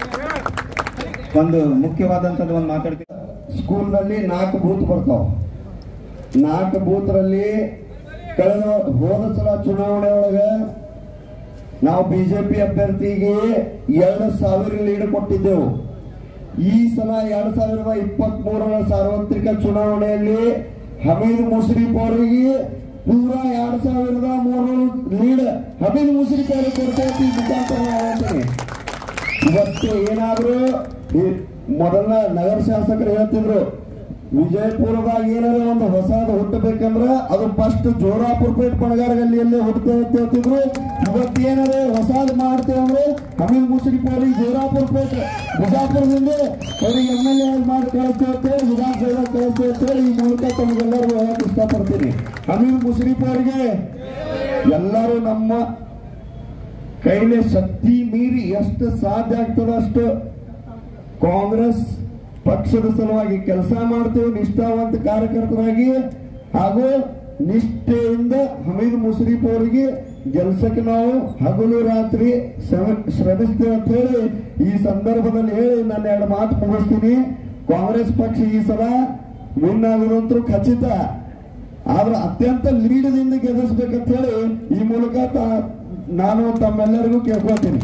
ಒಂದು ಮುಖ್ಯವಾದಂಥದ್ದು ಒಂದು ಮಾತಾಡ್ತೀನಿ ಸ್ಕೂಲ್ನಲ್ಲಿ ನಾಲ್ಕು ಬೂತ್ ಬರ್ತಾವ ನಾಲ್ಕು ಬೂತ್ರಲ್ಲಿ ಕಳೆದ ಹೋದ ಸಲ ಚುನಾವಣೆ ಒಳಗೆ ನಾವು ಬಿಜೆಪಿ ಅಭ್ಯರ್ಥಿಗೆ ಎರಡು ಸಾವಿರ ಲೀಡ್ ಕೊಟ್ಟಿದ್ದೆವು ಈ ಸಲ ಎರಡ್ ಸಾವಿರದ ಇಪ್ಪತ್ತ್ ಮೂರರ ಸಾರ್ವತ್ರಿಕ ಚುನಾವಣೆಯಲ್ಲಿ ಹಮೀದ್ ಮುಷ್ರಿಫ್ ಅವರಿಗೆ ಪೂರಾ ಎರಡ್ ಸಾವಿರದ ಮೂರರ ಲೀಡ್ ಹಮೀದ್ ಮುಷ್ರಿಫ್ ಅವರಿಗೆ ಕೊಡ್ತೇವೆ ಅಂತ ಈ ಮುಖಾಂತರ ನಾನು ಹೇಳ್ತೀನಿ ಇವತ್ತು ಏನಾದ್ರು ಈ ಮೊದಲ ನಗರ ಶಾಸಕರು ಹೇಳ್ತಿದ್ರು ವಿಜಯಪುರದಾಗ ಏನಾರ ಒಂದು ಹೊಸದು ಹುಟ್ಟಬೇಕಂದ್ರ ಅದು ಫಸ್ಟ್ ಜೋರಾಪುರ ಪೇಟ್ ಪಣಗಾರ ಗಲ್ಲಿಯಲ್ಲೇ ಹುಟ್ಟುತ್ತೆ ಅಂತ ಹೇಳ್ತಿದ್ರು ಇವತ್ತು ಏನಾರ ಹೊಸದು ಮಾಡ್ತೇವೆ ಅಂದ್ರೆ ಹಮೀದ್ ಮುಸ್ರಿಫ್ ಅವ್ರಿಗೆ ಜೋರಾಪುರ ಪೇಟ್ ಬಿಜಾಪುರದಿಂದ ಅವ್ರಿಗೆ ಎಮ್ ಎಲ್ ಎ ಮಾಡಿ ಕಳಿಸ್ತೇವೆ ಅಂತೇಳಿ ವಿಧಾನಸಭೆ ಕಳಿಸ್ತೇವೆ ಅಂತೇಳಿ ಈ ಮೂಲಕ ತಮಗೆಲ್ಲರಿಗೂ ಹೇಳಕ್ ಇಷ್ಟಪಡ್ತೀನಿ ಹಮೀದ್ ಮುಸ್ರಿಫ್ ಅವರಿಗೆ ಎಲ್ಲರೂ ನಮ್ಮ ಕೈಲಿ ಶಕ್ತಿ ಮೀರಿ ಎಷ್ಟು ಸಾಧ್ಯ ಆಗ್ತದೋ ಅಷ್ಟು ಕಾಂಗ್ರೆಸ್ ಪಕ್ಷದ ಸಲುವಾಗಿ ಕೆಲಸ ಮಾಡ್ತೇವೆ ನಿಷ್ಠಾವಂತ ಕಾರ್ಯಕರ್ತರಾಗಿ ಹಾಗೂ ನಿಷ್ಠೆಯಿಂದ ಹಮೀದ್ ಮುಸ್ರಿಫ್ ಅವರಿಗೆ ಗೆಲ್ಸಕ್ಕೆ ನಾವು ಹಗಲು ರಾತ್ರಿ ಶ್ರಮ- ಶ್ರಮಿಸ್ತೇವೆ ಅಂತ ಹೇಳಿ ಈ ಸಂದರ್ಭದಲ್ಲಿ ಹೇಳಿ ನಾನು ಎರಡು ಮಾತು ಮುಗಿಸ್ತೀನಿ ಕಾಂಗ್ರೆಸ್ ಪಕ್ಷ ಈ ಸಲ ವಿನ್ ಆಗುದಂತೂ ಖಚಿತ ಆದ್ರೆ ಅತ್ಯಂತ ಲೀಡದಿಂದ ಗೆಲ್ಲಿಸ್ಬೇಕಂತ ಹೇಳಿ ಈ ಮೂಲಕ ತ- ನಾನು ತಮ್ಮೆಲ್ಲರಿಗೂ ಕೇಳ್ಕೊತೀನಿ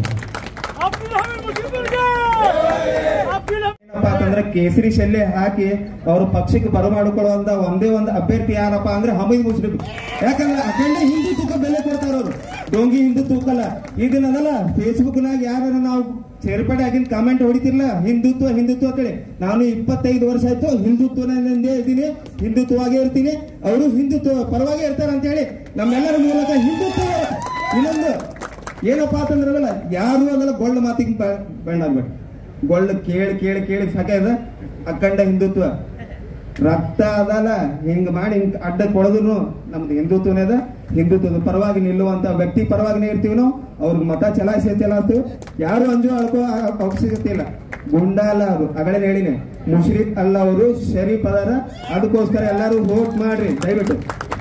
ಏನಪ್ಪಾ ಅಂತಂದ್ರೆ ಕೇಸರಿ ಶಲ್ಯ ಹಾಕಿ ಅವರು ಪಕ್ಷಕ್ಕೆ ಬರಮಾಡಿಕೊಳ್ಳುವಂತ ಒಂದೇ ಒಂದು ಅಭ್ಯರ್ಥಿ ಯಾರಪ್ಪ ಅಂದ್ರೆ ಹಮೀದ್ ಮುಸ್ಲಿಂ ಯಾಕಂದ್ರೆ ಅಖಂಡ ಹಿಂದುತ್ವಕ್ಕೆ ಬೆಲೆ ಕೊಡ್ತಾರ ಅವರು ಡೋಂಗಿ ಹಿಂದುತ್ವಕ್ಕಲ್ಲ ಇದನ್ನದಲ್ಲ ಫೇಸ್ಬುಕ್ ನಾಗ ಯಾರ ನಾವು ಸೇರ್ಪಡೆ ಆಗಿನ ಕಾಮೆಂಟ್ ಹೊಡಿತಿರ್ಲ ಹಿಂದುತ್ವ ಹಿಂದುತ್ವ ಅಂತೇಳಿ ನಾನು ಇಪ್ಪತ್ತೈದು ವರ್ಷ ಆಯ್ತು ಹಿಂದುತ್ವನಲ್ಲೇ ಇದ್ದೀನಿ ಹಿಂದುತ್ವವಾಗೇ ಇರ್ತೀನಿ ಅವರು ಹಿಂದುತ್ವ ಪರವಾಗಿ ಇರ್ತಾರೆ ಅಂತ ಹೇಳಿ ನಮ್ಮೆಲ್ಲರ ಮೂಲಕ ಹಿಂದುತ್ವ ಇನ್ನೊಂದು ಏನಪ್ಪಾ ಅಂತಂದ್ರಲ್ಲ ಯಾರು ಅದಲ್ಲ ಗೊಳ್ಳ ಮಾತಿಗೆ ಬೇಡ ಆಗ್ಬೇಕು ಗೊಳ್ಳ ಕೇಳಿ ಕೇಳಿ ಕೇಳಿ ಸಾಕಾಯ್ದ ಅಖಂಡ ಹಿಂದುತ್ವ ರಕ್ತ ಅದಲ್ಲ ಹಿಂಗ್ ಮಾಡಿ ಹಿಂಗ್ ಅಡ್ಡ ಕೊಡೋದು ನಮ್ದು ಹಿಂದುತ್ವನೇ ಅದ ಹಿಂದುತ್ವದ ಪರವಾಗಿ ನಿಲ್ಲುವಂತ ವ್ಯಕ್ತಿ ಪರವಾಗಿನೇ ಇರ್ತೀವಿ ನಾವು ಅವ್ರಿಗೆ ಮತ ಚಲಾಯಿಸಿ ಚಲಾಯಿಸ್ತೀವಿ ಯಾರು ಅಂಜು ಅಳ್ಕೋ ಆ- ಅವಶ್ಯಕತೆ ಇಲ್ಲ ಗುಂಡ ಅಲ್ಲ ಅವರು ಅಗಳೇ ಹೇಳಿನಿ ಮುಷ್ರಿಫ್ ಅಲ್ಲ ಅವರು ಶರೀಫ್ ಅದಾರ ಅದಕ್ಕೋಸ್ಕರ ಎಲ್ಲರೂ ವೋಟ್ ಮಾಡ್ರಿ ದಯವಿಟ್ಟು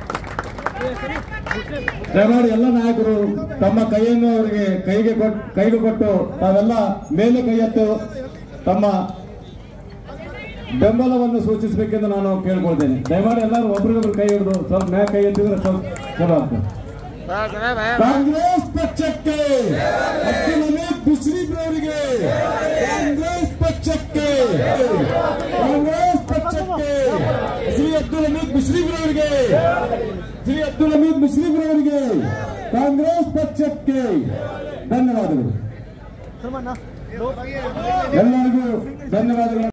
ದಯಮಾಡಿ ಎಲ್ಲ ನಾಯಕರು ತಮ್ಮ ಕೈಯನ್ನು ಅವರಿಗೆ ಕೈಗೆ ಕೊಟ್ಟು ಕೈಗೆ ಕೊಟ್ಟು ತಾವೆಲ್ಲ ಮೇಲೆ ಕೈ ಎತ್ತು ತಮ್ಮ ಬೆಂಬಲವನ್ನು ಸೂಚಿಸಬೇಕೆಂದು ನಾನು ಕೇಳ್ಕೊಳ್ತೇನೆ ದಯಮಾಡಿ ಎಲ್ಲರೂ ಒಬ್ರಿಗೊಬ್ರು ಕೈ ಹಿಡಿದು ಸ್ವಲ್ಪ ಮ್ಯಾಗ ಕೈ ಎತ್ತಿದ್ರೆ ಸ್ವಲ್ಪ ಚಲೋ ಆಗ್ತದೆ ಕಾಂಗ್ರೆಸ್ ಪಕ್ಷಕ್ಕೆ ಅಬ್ದುಲ್ ಹಮೀದ್ ಮುಸ್ಲಿಂ ಅವರಿಗೆ ಕಾಂಗ್ರೆಸ್ ಪಕ್ಷಕ್ಕೆ ಕಾಂಗ್ರೆಸ್ ಪಕ್ಷಕ್ಕೆ ಶ್ರೀ ಅಬ್ದುಲ್ ಹಮೀದ್ ಮುಸ್ಲಿಂ ಅವರಿಗೆ ಶ್ರೀ ಅಬ್ದುಲ್ ಹಮೀದ್ ಮುಸ್ಲಿಂ ಅವರಿಗೆ ಕಾಂಗ್ರೆಸ್ ಪಕ್ಷಕ್ಕೆ ಧನ್ಯವಾದಗಳು ಎಲ್ಲರಿಗೂ ಧನ್ಯವಾದಗಳು